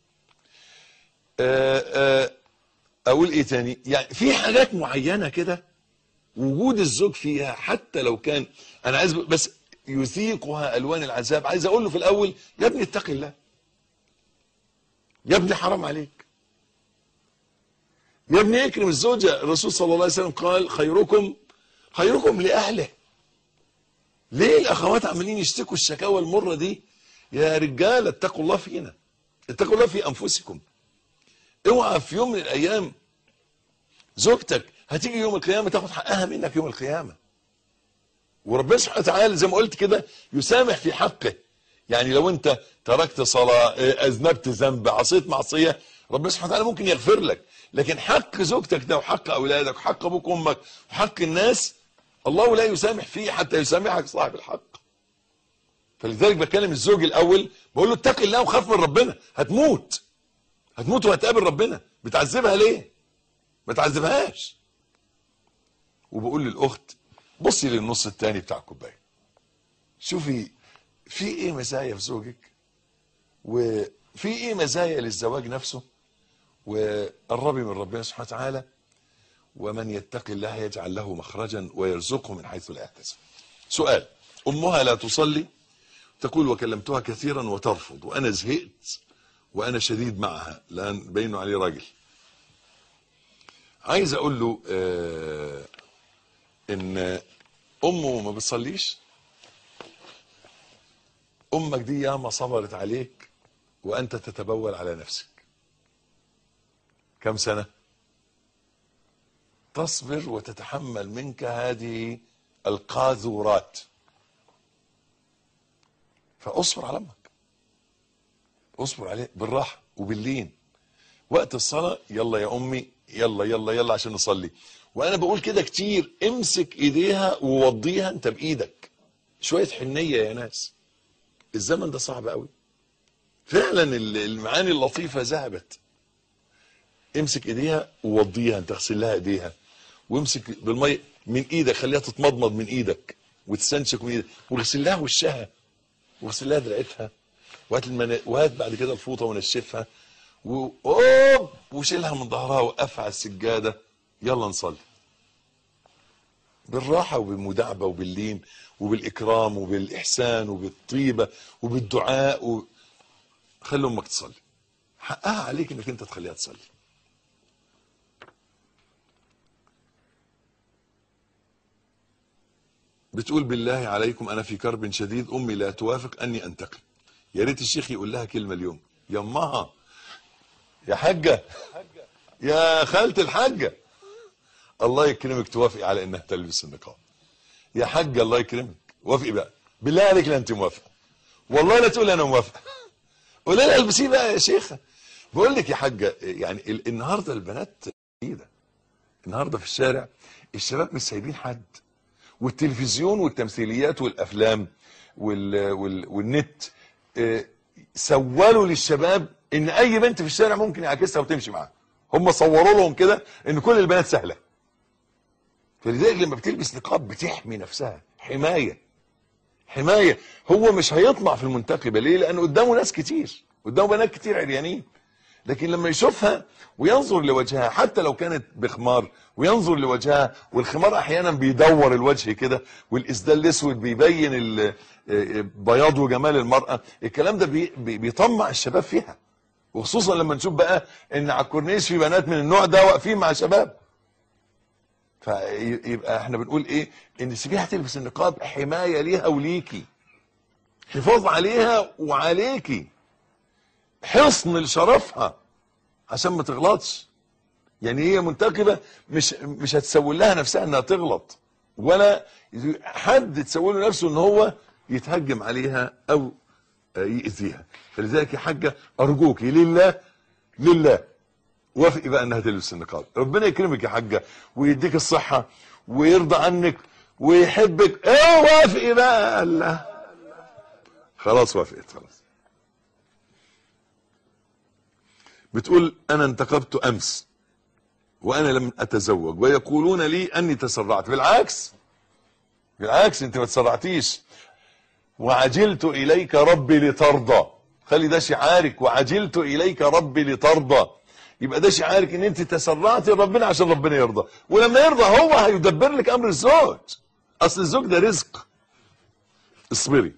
آآ آآ اقول ايه تاني يعني في حاجات معينة كده وجود الزوج فيها حتى لو كان انا عايز بس يثيقها الوان العذاب عايز اقول له في الاول يا ابني اتق الله يا ابني حرام عليك يا ابني اكرم الزوجة الرسول صلى الله عليه وسلم قال خيركم خيركم لاهله ليه الاخوات عمالين يشتكوا الشكاوى المرة دي يا رجال اتقوا الله فينا اتقوا الله في انفسكم اوعى في يوم من الايام زوجتك هتيجي يوم القيامه تاخد حقها منك يوم القيامه وربنا سبحانه وتعالى زي ما قلت كده يسامح في حقه يعني لو انت تركت صلاه اذنبت ذنب عصيت معصيه ربنا سبحانه وتعالى ممكن يغفر لك لكن حق زوجتك ده وحق اولادك وحق ابوك وامك وحق الناس الله لا يسامح فيه حتى يسامحك صاحب الحق فلذلك بكلم الزوج الاول بقول له اتق الله وخاف من ربنا هتموت هتموت وهتقابل ربنا بتعذبها ليه ما تعذبهاش وبقول للاخت بصي للنص التاني بتاع الكوبايه شوفي في ايه مزايا في زوجك وفي ايه مزايا للزواج نفسه وقربي من ربنا سبحانه وتعالى ومن يتق الله يجعل له مخرجا ويرزقه من حيث لا يحتسب سؤال امها لا تصلي تقول وكلمتها كثيرا وترفض وانا زهقت وانا شديد معها لان بينه عليه راجل عايز اقول له آه ان امه ما بتصليش امك دي ياما صبرت عليك وانت تتبول على نفسك كم سنه تصبر وتتحمل منك هذه القاذورات فاصبر على امك اصبر عليه بالراحه وباللين وقت الصلاه يلا يا امي يلا يلا يلا عشان نصلي وانا بقول كده كتير امسك ايديها ووضيها انت بايدك شويه حنيه يا ناس الزمن ده صعب قوي فعلا المعاني اللطيفه ذهبت امسك ايديها ووضيها انت اغسل لها ايديها وامسك بالميه من ايدك خليها تتمضمض من ايدك وتستنشق من ايدك واغسل لها وشها واغسل لها دراعتها وهات المنا... وهات بعد كده الفوطه ونشفها و... أوب وشيلها من ظهرها وقفها على السجاده يلا نصلي بالراحه وبالمداعبه وباللين وبالاكرام وبالاحسان وبالطيبه وبالدعاء و... خلي امك تصلي حقها عليك انك انت تخليها تصلي بتقول بالله عليكم انا في كرب شديد امي لا توافق اني انتقل يا ريت الشيخ يقول لها كلمه اليوم يا امها يا حاجه يا خالة الحاجه الله يكرمك توافقي على انها تلبس النقاب يا حاجه الله يكرمك وافقي بقى بالله عليك لا انت موافقه والله لا تقول انا موافقه قولي لها البسيه بقى يا شيخه بقول لك يا حاجه يعني ال- النهارده البنات كده النهارده في الشارع الشباب مش سايبين حد والتلفزيون والتمثيليات والافلام وال وال والنت آه، سولوا للشباب ان اي بنت في الشارع ممكن يعاكسها وتمشي معاها هم صوروا لهم كده ان كل البنات سهله فلذلك لما بتلبس نقاب بتحمي نفسها حمايه حمايه هو مش هيطمع في المنتقبه ليه لان قدامه ناس كتير قدامه بنات كتير عريانين لكن لما يشوفها وينظر لوجهها حتى لو كانت بخمار وينظر لوجهها والخمار احيانا بيدور الوجه كده والاسدال الاسود بيبين ال- بياض وجمال المراه الكلام ده بي- بي- بيطمع الشباب فيها وخصوصا لما نشوف بقى ان على الكورنيش في بنات من النوع ده واقفين مع شباب فيبقى احنا بنقول ايه ان سيبيها تلبس النقاب حمايه ليها وليكي حفاظ عليها وعليكي حصن لشرفها عشان ما تغلطش يعني هي منتقبه مش مش هتسوي لها نفسها انها تغلط ولا حد تسوي له نفسه ان هو يتهجم عليها او يأذيها فلذلك يا حاجه ارجوكي لله لله وافقي بقى انها تلبس النقاب ربنا يكرمك يا حاجه ويديك الصحه ويرضى عنك ويحبك ايه وافقي بقى الله خلاص وافقت خلاص بتقول انا انتقبت امس وانا لم اتزوج ويقولون لي اني تسرعت بالعكس بالعكس انت ما تسرعتيش وعجلت اليك ربي لترضى خلي ده شعارك وعجلت اليك ربي لترضى يبقى ده شعارك ان انت تسرعت ربنا عشان ربنا يرضى ولما يرضى هو هيدبر لك امر الزوج اصل الزوج ده رزق اصبري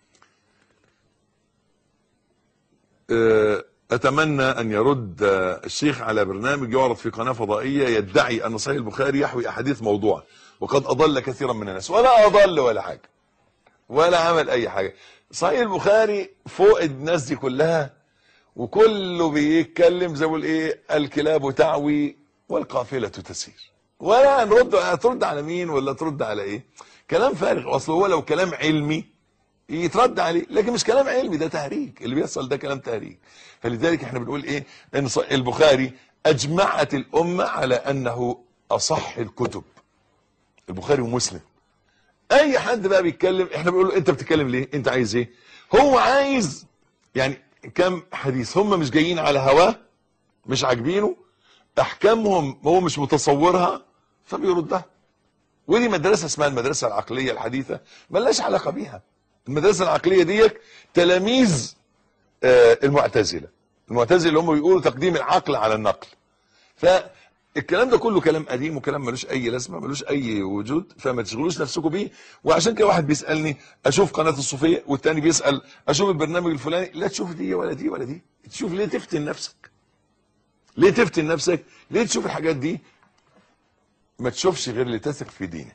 آه، اتمنى ان يرد آه، الشيخ على برنامج يعرض في قناه فضائيه يدعي ان صحيح البخاري يحوي احاديث موضوعه وقد اضل كثيرا من الناس ولا اضل ولا حاجه ولا عمل اي حاجه صحيح البخاري فوق الناس دي كلها وكله بيتكلم زي ما بيقول ايه الكلاب تعوي والقافله تسير ولا نرد هترد على مين ولا ترد على ايه كلام فارغ اصل هو لو كلام علمي يترد عليه لكن مش كلام علمي ده تهريج اللي بيحصل ده كلام تهريج فلذلك احنا بنقول ايه ان ص- البخاري اجمعت الامه على انه اصح الكتب البخاري ومسلم اي حد بقى بيتكلم احنا بنقول له انت بتتكلم ليه انت عايز ايه هو عايز يعني كم حديث هم مش جايين على هواه مش عاجبينه احكامهم هو مش متصورها فبيردها ودي مدرسه اسمها المدرسه العقليه الحديثه ملهاش علاقه بيها المدرسه العقليه ديك تلاميذ آه، المعتزله المعتزله اللي هم بيقولوا تقديم العقل على النقل فالكلام ده كله كلام قديم وكلام ملوش اي لازمه ملوش اي وجود فما تشغلوش نفسكم بيه وعشان كده واحد بيسالني اشوف قناه الصوفيه والتاني بيسال اشوف البرنامج الفلاني لا تشوف دي ولا دي ولا دي تشوف ليه تفتن نفسك ليه تفتن نفسك ليه تشوف الحاجات دي ما تشوفش غير اللي تثق في دينه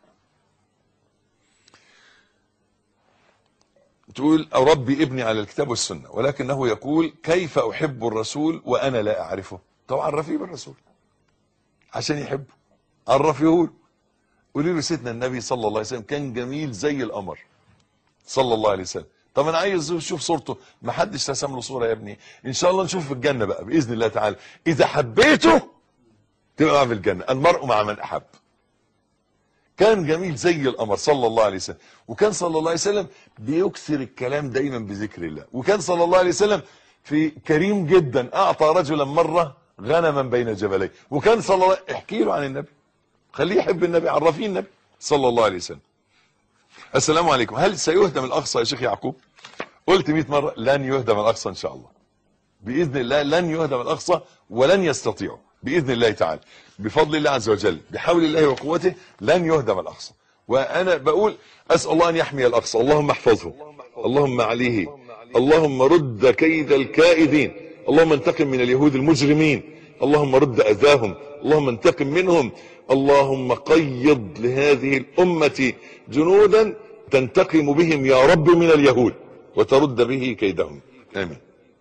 تقول أو ربي ابني على الكتاب والسنة ولكنه يقول كيف أحب الرسول وأنا لا أعرفه طب عرفيه بالرسول عشان يحبه عرفيه له قولي له سيدنا النبي صلى الله عليه وسلم كان جميل زي القمر صلى الله عليه وسلم طب انا عايز اشوف صورته ما حدش رسم له صوره يا ابني ان شاء الله نشوف في الجنه بقى باذن الله تعالى اذا حبيته تبقى معاه في الجنه المرء مع من احب كان جميل زي القمر صلى الله عليه وسلم وكان صلى الله عليه وسلم بيكثر الكلام دايما بذكر الله وكان صلى الله عليه وسلم في كريم جدا اعطى رجلا مره غنما بين جبلين وكان صلى الله احكي له عن النبي خليه يحب النبي عرفيه النبي صلى الله عليه وسلم السلام عليكم هل سيهدم الاقصى يا شيخ يعقوب قلت 100 مره لن يهدم الاقصى ان شاء الله باذن الله لن يهدم الاقصى ولن يستطيعوا باذن الله تعالى بفضل الله عز وجل بحول الله وقوته لن يهدم الاقصى وانا بقول اسال الله ان يحمي الاقصى اللهم احفظه اللهم عليه اللهم رد كيد الكائدين اللهم انتقم من اليهود المجرمين اللهم رد اذاهم اللهم انتقم منهم اللهم قيض لهذه الامه جنودا تنتقم بهم يا رب من اليهود وترد به كيدهم امين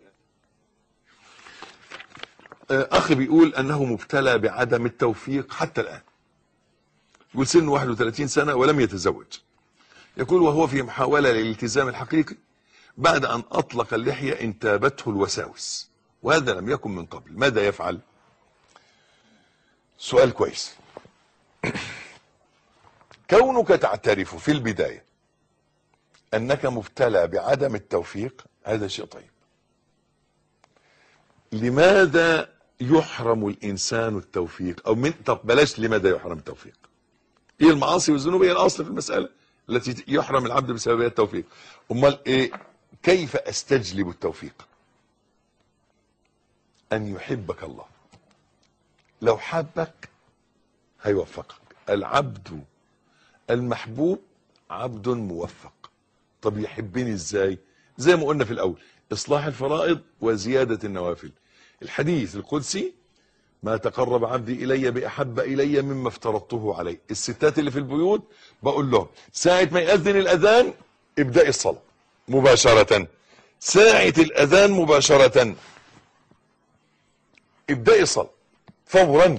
اخ بيقول انه مبتلى بعدم التوفيق حتى الان يقول سن 31 سنة ولم يتزوج يقول وهو في محاولة للالتزام الحقيقي بعد ان اطلق اللحية انتابته الوساوس وهذا لم يكن من قبل ماذا يفعل سؤال كويس كونك تعترف في البداية انك مبتلى بعدم التوفيق هذا شيء طيب لماذا يحرم الانسان التوفيق او من طب بلاش لماذا يحرم التوفيق ايه المعاصي والذنوب هي الاصل في المساله التي يحرم العبد بسببها التوفيق امال ايه كيف استجلب التوفيق ان يحبك الله لو حبك هيوفقك العبد المحبوب عبد موفق طب يحبني ازاي زي ما قلنا في الاول اصلاح الفرائض وزيادة النوافل الحديث القدسي ما تقرب عبدي الي باحب الي مما افترضته عليه الستات اللي في البيوت بقول لهم ساعة ما يأذن الاذان ابدأي الصلاة مباشرة ساعة الاذان مباشرة ابدأي الصلاة فورا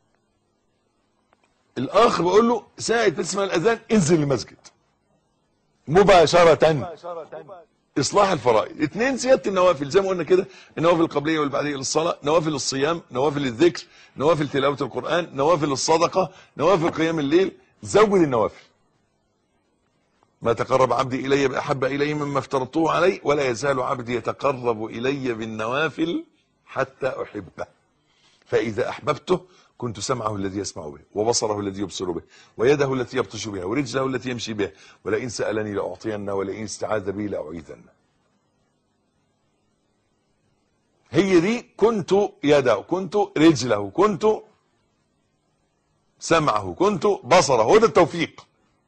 الاخ بقول له ساعة تسمع الاذان انزل المسجد مباشرة اصلاح الفرائض اثنين زياده النوافل زي ما قلنا كده النوافل القبليه والبعديه للصلاه نوافل الصيام نوافل الذكر نوافل تلاوه القران نوافل الصدقه نوافل قيام الليل زود النوافل ما تقرب عبدي الي باحب الي مما افترضته عليه ولا يزال عبدي يتقرب الي بالنوافل حتى احبه فاذا احببته كنت سمعه الذي يسمع به وبصره الذي يبصر به ويده التي يبطش بها ورجله التي يمشي بها ولئن سألني لأعطينه ولئن استعاذ بي لأعيذنه هي دي كنت يده كنت رجله كنت سمعه كنت بصره هو ده التوفيق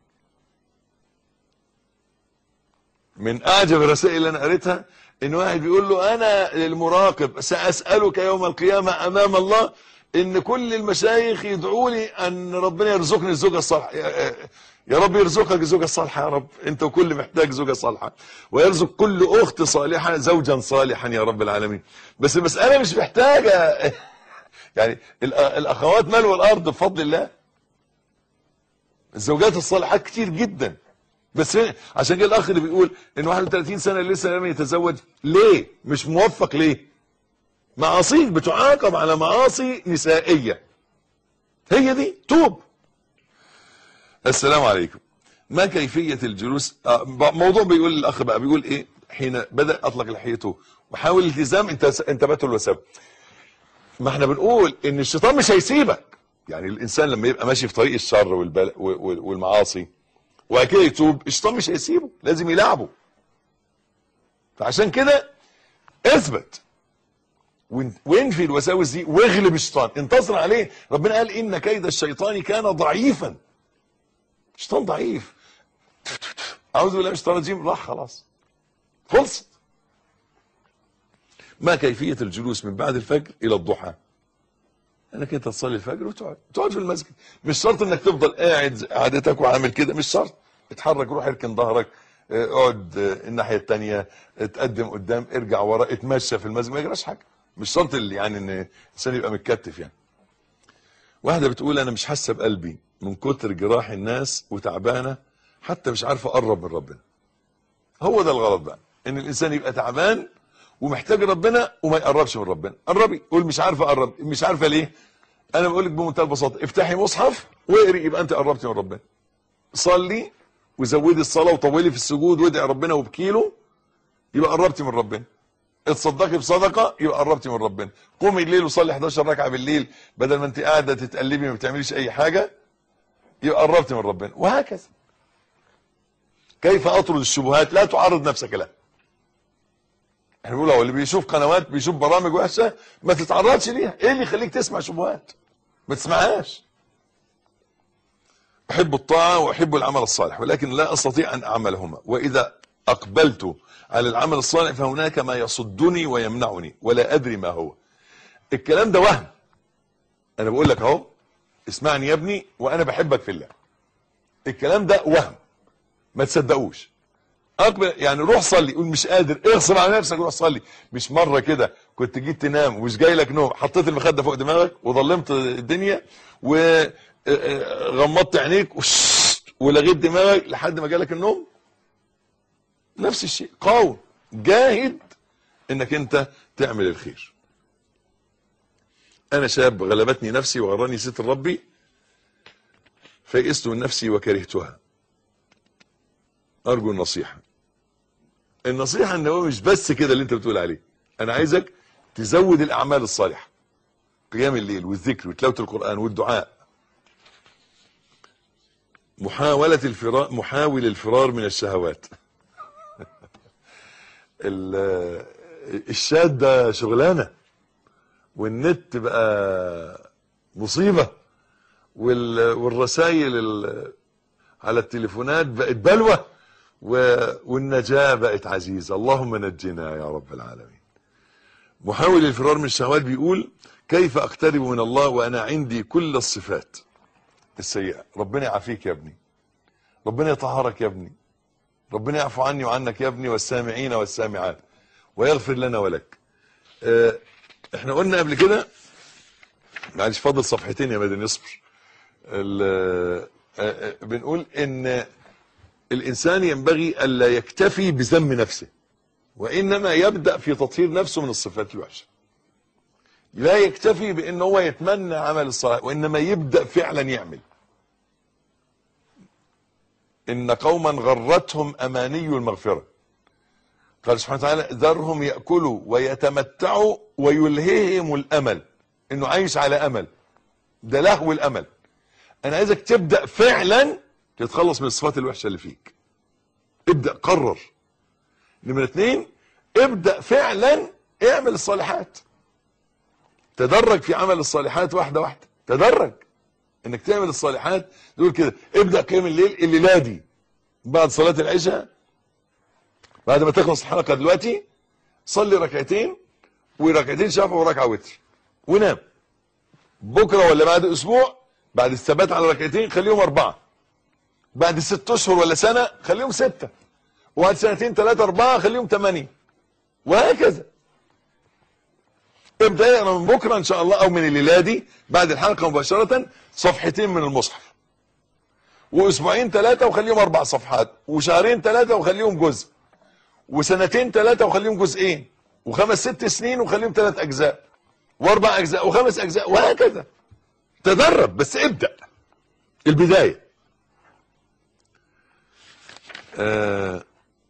من اعجب الرسائل اللي انا قريتها ان واحد بيقول له انا المراقب ساسالك يوم القيامه امام الله ان كل المشايخ يدعوا لي ان ربنا يرزقني الزوجه الصالحه يا رب يرزقك الزوجه الصالحه يا رب انت وكل محتاج زوجه صالحه ويرزق كل اخت صالحه زوجا صالحا يا رب العالمين بس المساله مش محتاجه يعني الاخوات ملوا الارض بفضل الله الزوجات الصالحات كتير جدا بس عشان كده الاخ اللي بيقول ان 31 سنه لسه لم يتزوج ليه مش موفق ليه معاصيك بتعاقب على معاصي نسائية هي دي توب السلام عليكم ما كيفية الجلوس آه، ب- موضوع بيقول الأخ بقى بيقول إيه حين بدأ أطلق لحيته وحاول الالتزام أنت انتبهت الوساب ما احنا بنقول إن الشيطان مش هيسيبك يعني الإنسان لما يبقى ماشي في طريق الشر والبل... وال- والمعاصي وبعد كده يتوب الشيطان مش هيسيبه لازم يلعبه فعشان كده اثبت وان- وانفي الوساوس دي واغلب الشيطان انتصر عليه ربنا قال ان كيد الشيطان كان ضعيفا الشيطان ضعيف اعوذ بالله من الشيطان الرجيم راح خلاص خلصت ما كيفية الجلوس من بعد الفجر الى الضحى انك انت تصلي الفجر وتقعد تقعد في المسجد مش شرط انك تفضل قاعد قعدتك وعامل كده مش شرط اتحرك روح اركن ظهرك اه، اقعد اه، الناحيه الثانيه اتقدم قدام ارجع ورا اتمشى في المسجد ما يجراش حاجه مش شرط اللي يعني ان الانسان يبقى متكتف يعني واحده بتقول انا مش حاسه بقلبي من كتر جراح الناس وتعبانه حتى مش عارفه اقرب من ربنا هو ده الغلط بقى ان الانسان يبقى تعبان ومحتاج ربنا وما يقربش من ربنا قربي قول مش عارفه اقرب مش عارفه ليه انا بقول لك بمنتهى البساطه افتحي مصحف واقري يبقى انت قربتي من ربنا صلي وزودي الصلاه وطولي في السجود وادعي ربنا وبكيله يبقى قربتي من ربنا اتصدقي بصدقه يبقى قربتي من ربنا قومي الليل وصلي 11 ركعه بالليل بدل ما انت قاعده تتقلبي ما بتعمليش اي حاجه يبقى قربتي من ربنا وهكذا كيف اطرد الشبهات لا تعرض نفسك لها احنا بنقول هو اللي بيشوف قنوات بيشوف برامج وحشه ما تتعرضش ليها ايه اللي يخليك تسمع شبهات ما تسمعهاش احب الطاعه واحب العمل الصالح ولكن لا استطيع ان اعملهما واذا اقبلت على العمل الصالح فهناك ما يصدني ويمنعني ولا ادري ما هو الكلام ده وهم انا بقول لك اهو اسمعني يا ابني وانا بحبك في الله الكلام ده وهم ما تصدقوش اقبل يعني روح صلي قول مش قادر اغصب على نفسك روح صلي مش مره كده كنت جيت تنام ومش جاي لك نوم حطيت المخده فوق دماغك وظلمت الدنيا وغمضت عينيك وش- ولغيت دماغك لحد ما جالك النوم نفس الشيء قاوم جاهد انك انت تعمل الخير انا شاب غلبتني نفسي وغرني ستر ربي فيئست من نفسي وكرهتها ارجو النصيحه النصيحه ان هو مش بس كده اللي انت بتقول عليه انا عايزك تزود الاعمال الصالحه قيام الليل والذكر وتلاوه القران والدعاء محاوله الفرار محاول الفرار من الشهوات ال- الشات ده شغلانه والنت بقى مصيبه وال- والرسائل ال- على التليفونات بقت بلوى و- والنجاة بقت عزيزة اللهم نجنا يا رب العالمين محاول الفرار من الشهوات بيقول كيف اقترب من الله وانا عندي كل الصفات السيئة ربنا يعافيك يا ابني ربنا يطهرك يا ابني ربنا يعفو عني وعنك يا ابني والسامعين والسامعات ويغفر لنا ولك اه احنا قلنا قبل كده معلش فاضل صفحتين يا مدني اصبر ال- آه، آه، بنقول ان الانسان ينبغي الا يكتفي بذم نفسه وانما يبدا في تطهير نفسه من الصفات الوحشه لا يكتفي بان هو يتمنى عمل الصالح وانما يبدا فعلا يعمل ان قوما غرتهم اماني المغفره قال سبحانه وتعالى ذرهم ياكلوا ويتمتعوا ويلهيهم الامل انه عايش على امل ده لهو الامل انا عايزك تبدا فعلا تتخلص من الصفات الوحشه اللي فيك ابدا قرر نمرة اتنين ابدا فعلا اعمل الصالحات تدرج في عمل الصالحات واحده واحده تدرج انك تعمل الصالحات تقول كده ابدا قيام الليل الليله دي بعد صلاه العشاء بعد ما تخلص الحلقه دلوقتي صلي ركعتين وركعتين شفع وركعه وتر ونام بكره ولا بعد اسبوع بعد الثبات على ركعتين خليهم اربعه بعد ست اشهر ولا سنه خليهم سته وبعد سنتين ثلاثه اربعه خليهم ثمانيه وهكذا ابدا اقرا من بكره ان شاء الله او من الليله دي بعد الحلقه مباشره صفحتين من المصحف واسبوعين ثلاثه وخليهم اربع صفحات وشهرين ثلاثه وخليهم جزء وسنتين ثلاثه وخليهم جزئين وخمس ست سنين وخليهم ثلاث اجزاء واربع اجزاء وخمس اجزاء وهكذا تدرب بس ابدا البدايه آه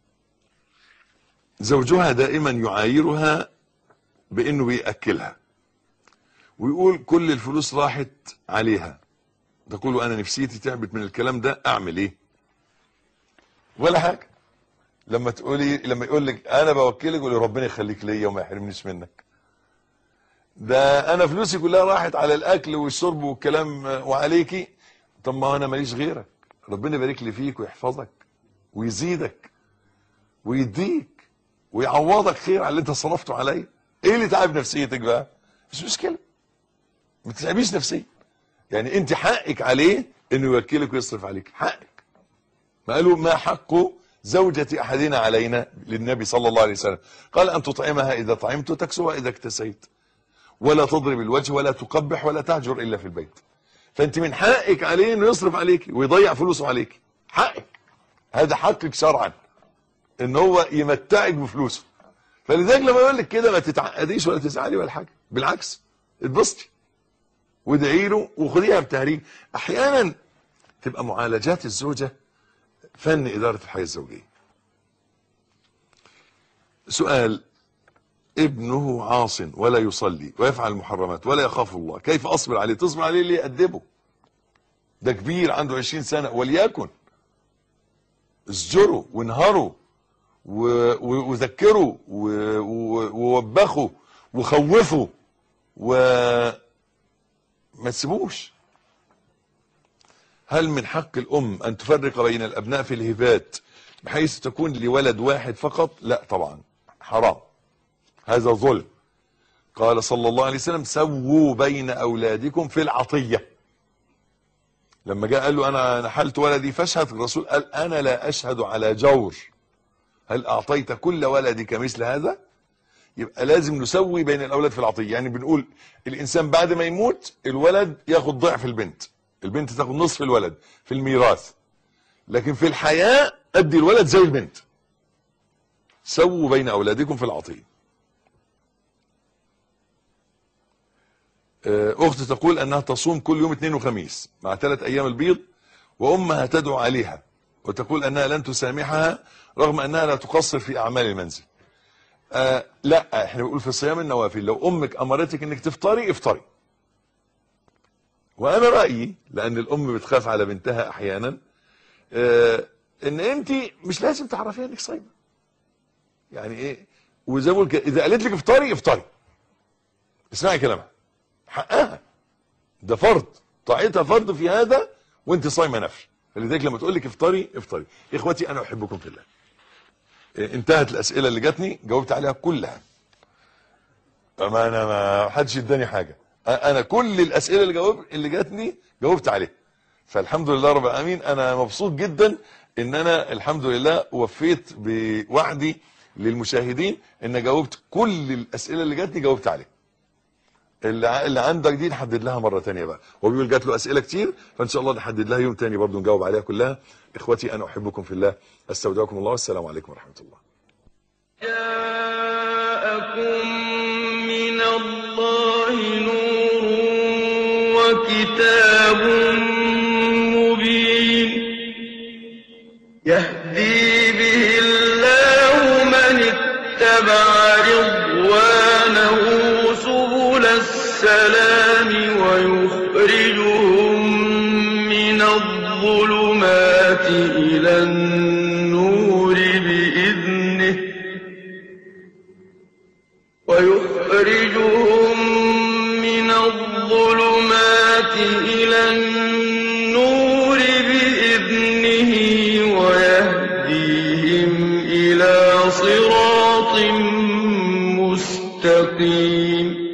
زوجها دائما يعايرها بانه بيأكلها ويقول كل الفلوس راحت عليها تقول انا نفسيتي تعبت من الكلام ده اعمل ايه ولا حاجه لما تقولي لما يقول لك انا بوكلك قولي ربنا يخليك ليا وما يحرمنيش منك ده انا فلوسي كلها راحت على الاكل والشرب والكلام وعليكي طب ما انا ماليش غيرك ربنا يبارك لي فيك ويحفظك ويزيدك ويديك ويعوضك خير على اللي انت صرفته عليا ايه اللي تعب نفسيتك بقى مش مشكله ما تتعبيش نفسيا يعني انت حقك عليه انه يوكلك ويصرف عليك حقك ما قالوا ما حق زوجة احدنا علينا للنبي صلى الله عليه وسلم قال ان تطعمها اذا طعمت وتكسوها اذا اكتسيت ولا تضرب الوجه ولا تقبح ولا تهجر الا في البيت فانت من حقك عليه انه يصرف عليك ويضيع فلوسه عليك حقك هذا حقك شرعا ان هو يمتعك بفلوسه فلذلك لما يقول لك كده ما تتعقديش ولا تزعلي ولا حاجه بالعكس اتبسطي وادعي له وخديها بتهريج احيانا تبقى معالجات الزوجه فن اداره الحياه الزوجيه سؤال ابنه عاص ولا يصلي ويفعل المحرمات ولا يخاف الله كيف اصبر عليه تصبر عليه ليه ادبه ده كبير عنده 20 سنه وليكن اسجره وانهره و- وذكره و- و- ووبخه وخوفه وما تسيبوش هل من حق الام ان تفرق بين الابناء في الهبات بحيث تكون لولد واحد فقط لا طبعا حرام هذا ظلم قال صلى الله عليه وسلم سووا بين اولادكم في العطيه لما جاء قال له انا نحلت ولدي فاشهد الرسول قال انا لا اشهد على جور هل اعطيت كل ولدك مثل هذا يبقى لازم نسوي بين الاولاد في العطيه يعني بنقول الانسان بعد ما يموت الولد ياخد ضعف البنت البنت تاخد نصف الولد في الميراث لكن في الحياه ادي الولد زي البنت سووا بين اولادكم في العطيه اخت تقول انها تصوم كل يوم اثنين وخميس مع ثلاث ايام البيض وامها تدعو عليها وتقول انها لن تسامحها رغم انها لا تقصر في اعمال المنزل آه لا احنا بنقول في صيام النوافل لو امك امرتك انك تفطري افطري وانا رايي لان الام بتخاف على بنتها احيانا آه ان انت مش لازم تعرفيها انك صايمه يعني ايه وزي ما بقول كده اذا قالت لك افطري افطري اسمعي كلامها حقها ده فرض طاعتها فرض في هذا وانت صايمه نفل فلذلك لما تقول لك افطري افطري اخوتي انا احبكم في الله إيه، انتهت الاسئله اللي جاتني جاوبت عليها كلها ما انا ما حدش اداني حاجه أ- انا كل الاسئله اللي جاوب اللي جاتني جاوبت عليها فالحمد لله رب العالمين انا مبسوط جدا ان انا الحمد لله وفيت بوعدي للمشاهدين ان جاوبت كل الاسئله اللي جاتني جاوبت عليها اللي ع- اللي عندك دي نحدد لها مره تانية بقى هو بيقول جات له اسئله كتير فان شاء الله نحدد لها يوم تاني برضو نجاوب عليها كلها اخوتي انا احبكم في الله استودعكم الله والسلام عليكم ورحمه الله
جاءكم من الله نور وكتاب مبين يهدي به الله من اتبع رضوانه سبل السلام ويخرجهم من الظلمات إلى النور بإذنه ويخرجهم من الظلمات إلى النور بإذنه ويهديهم إلى صراط مستقيم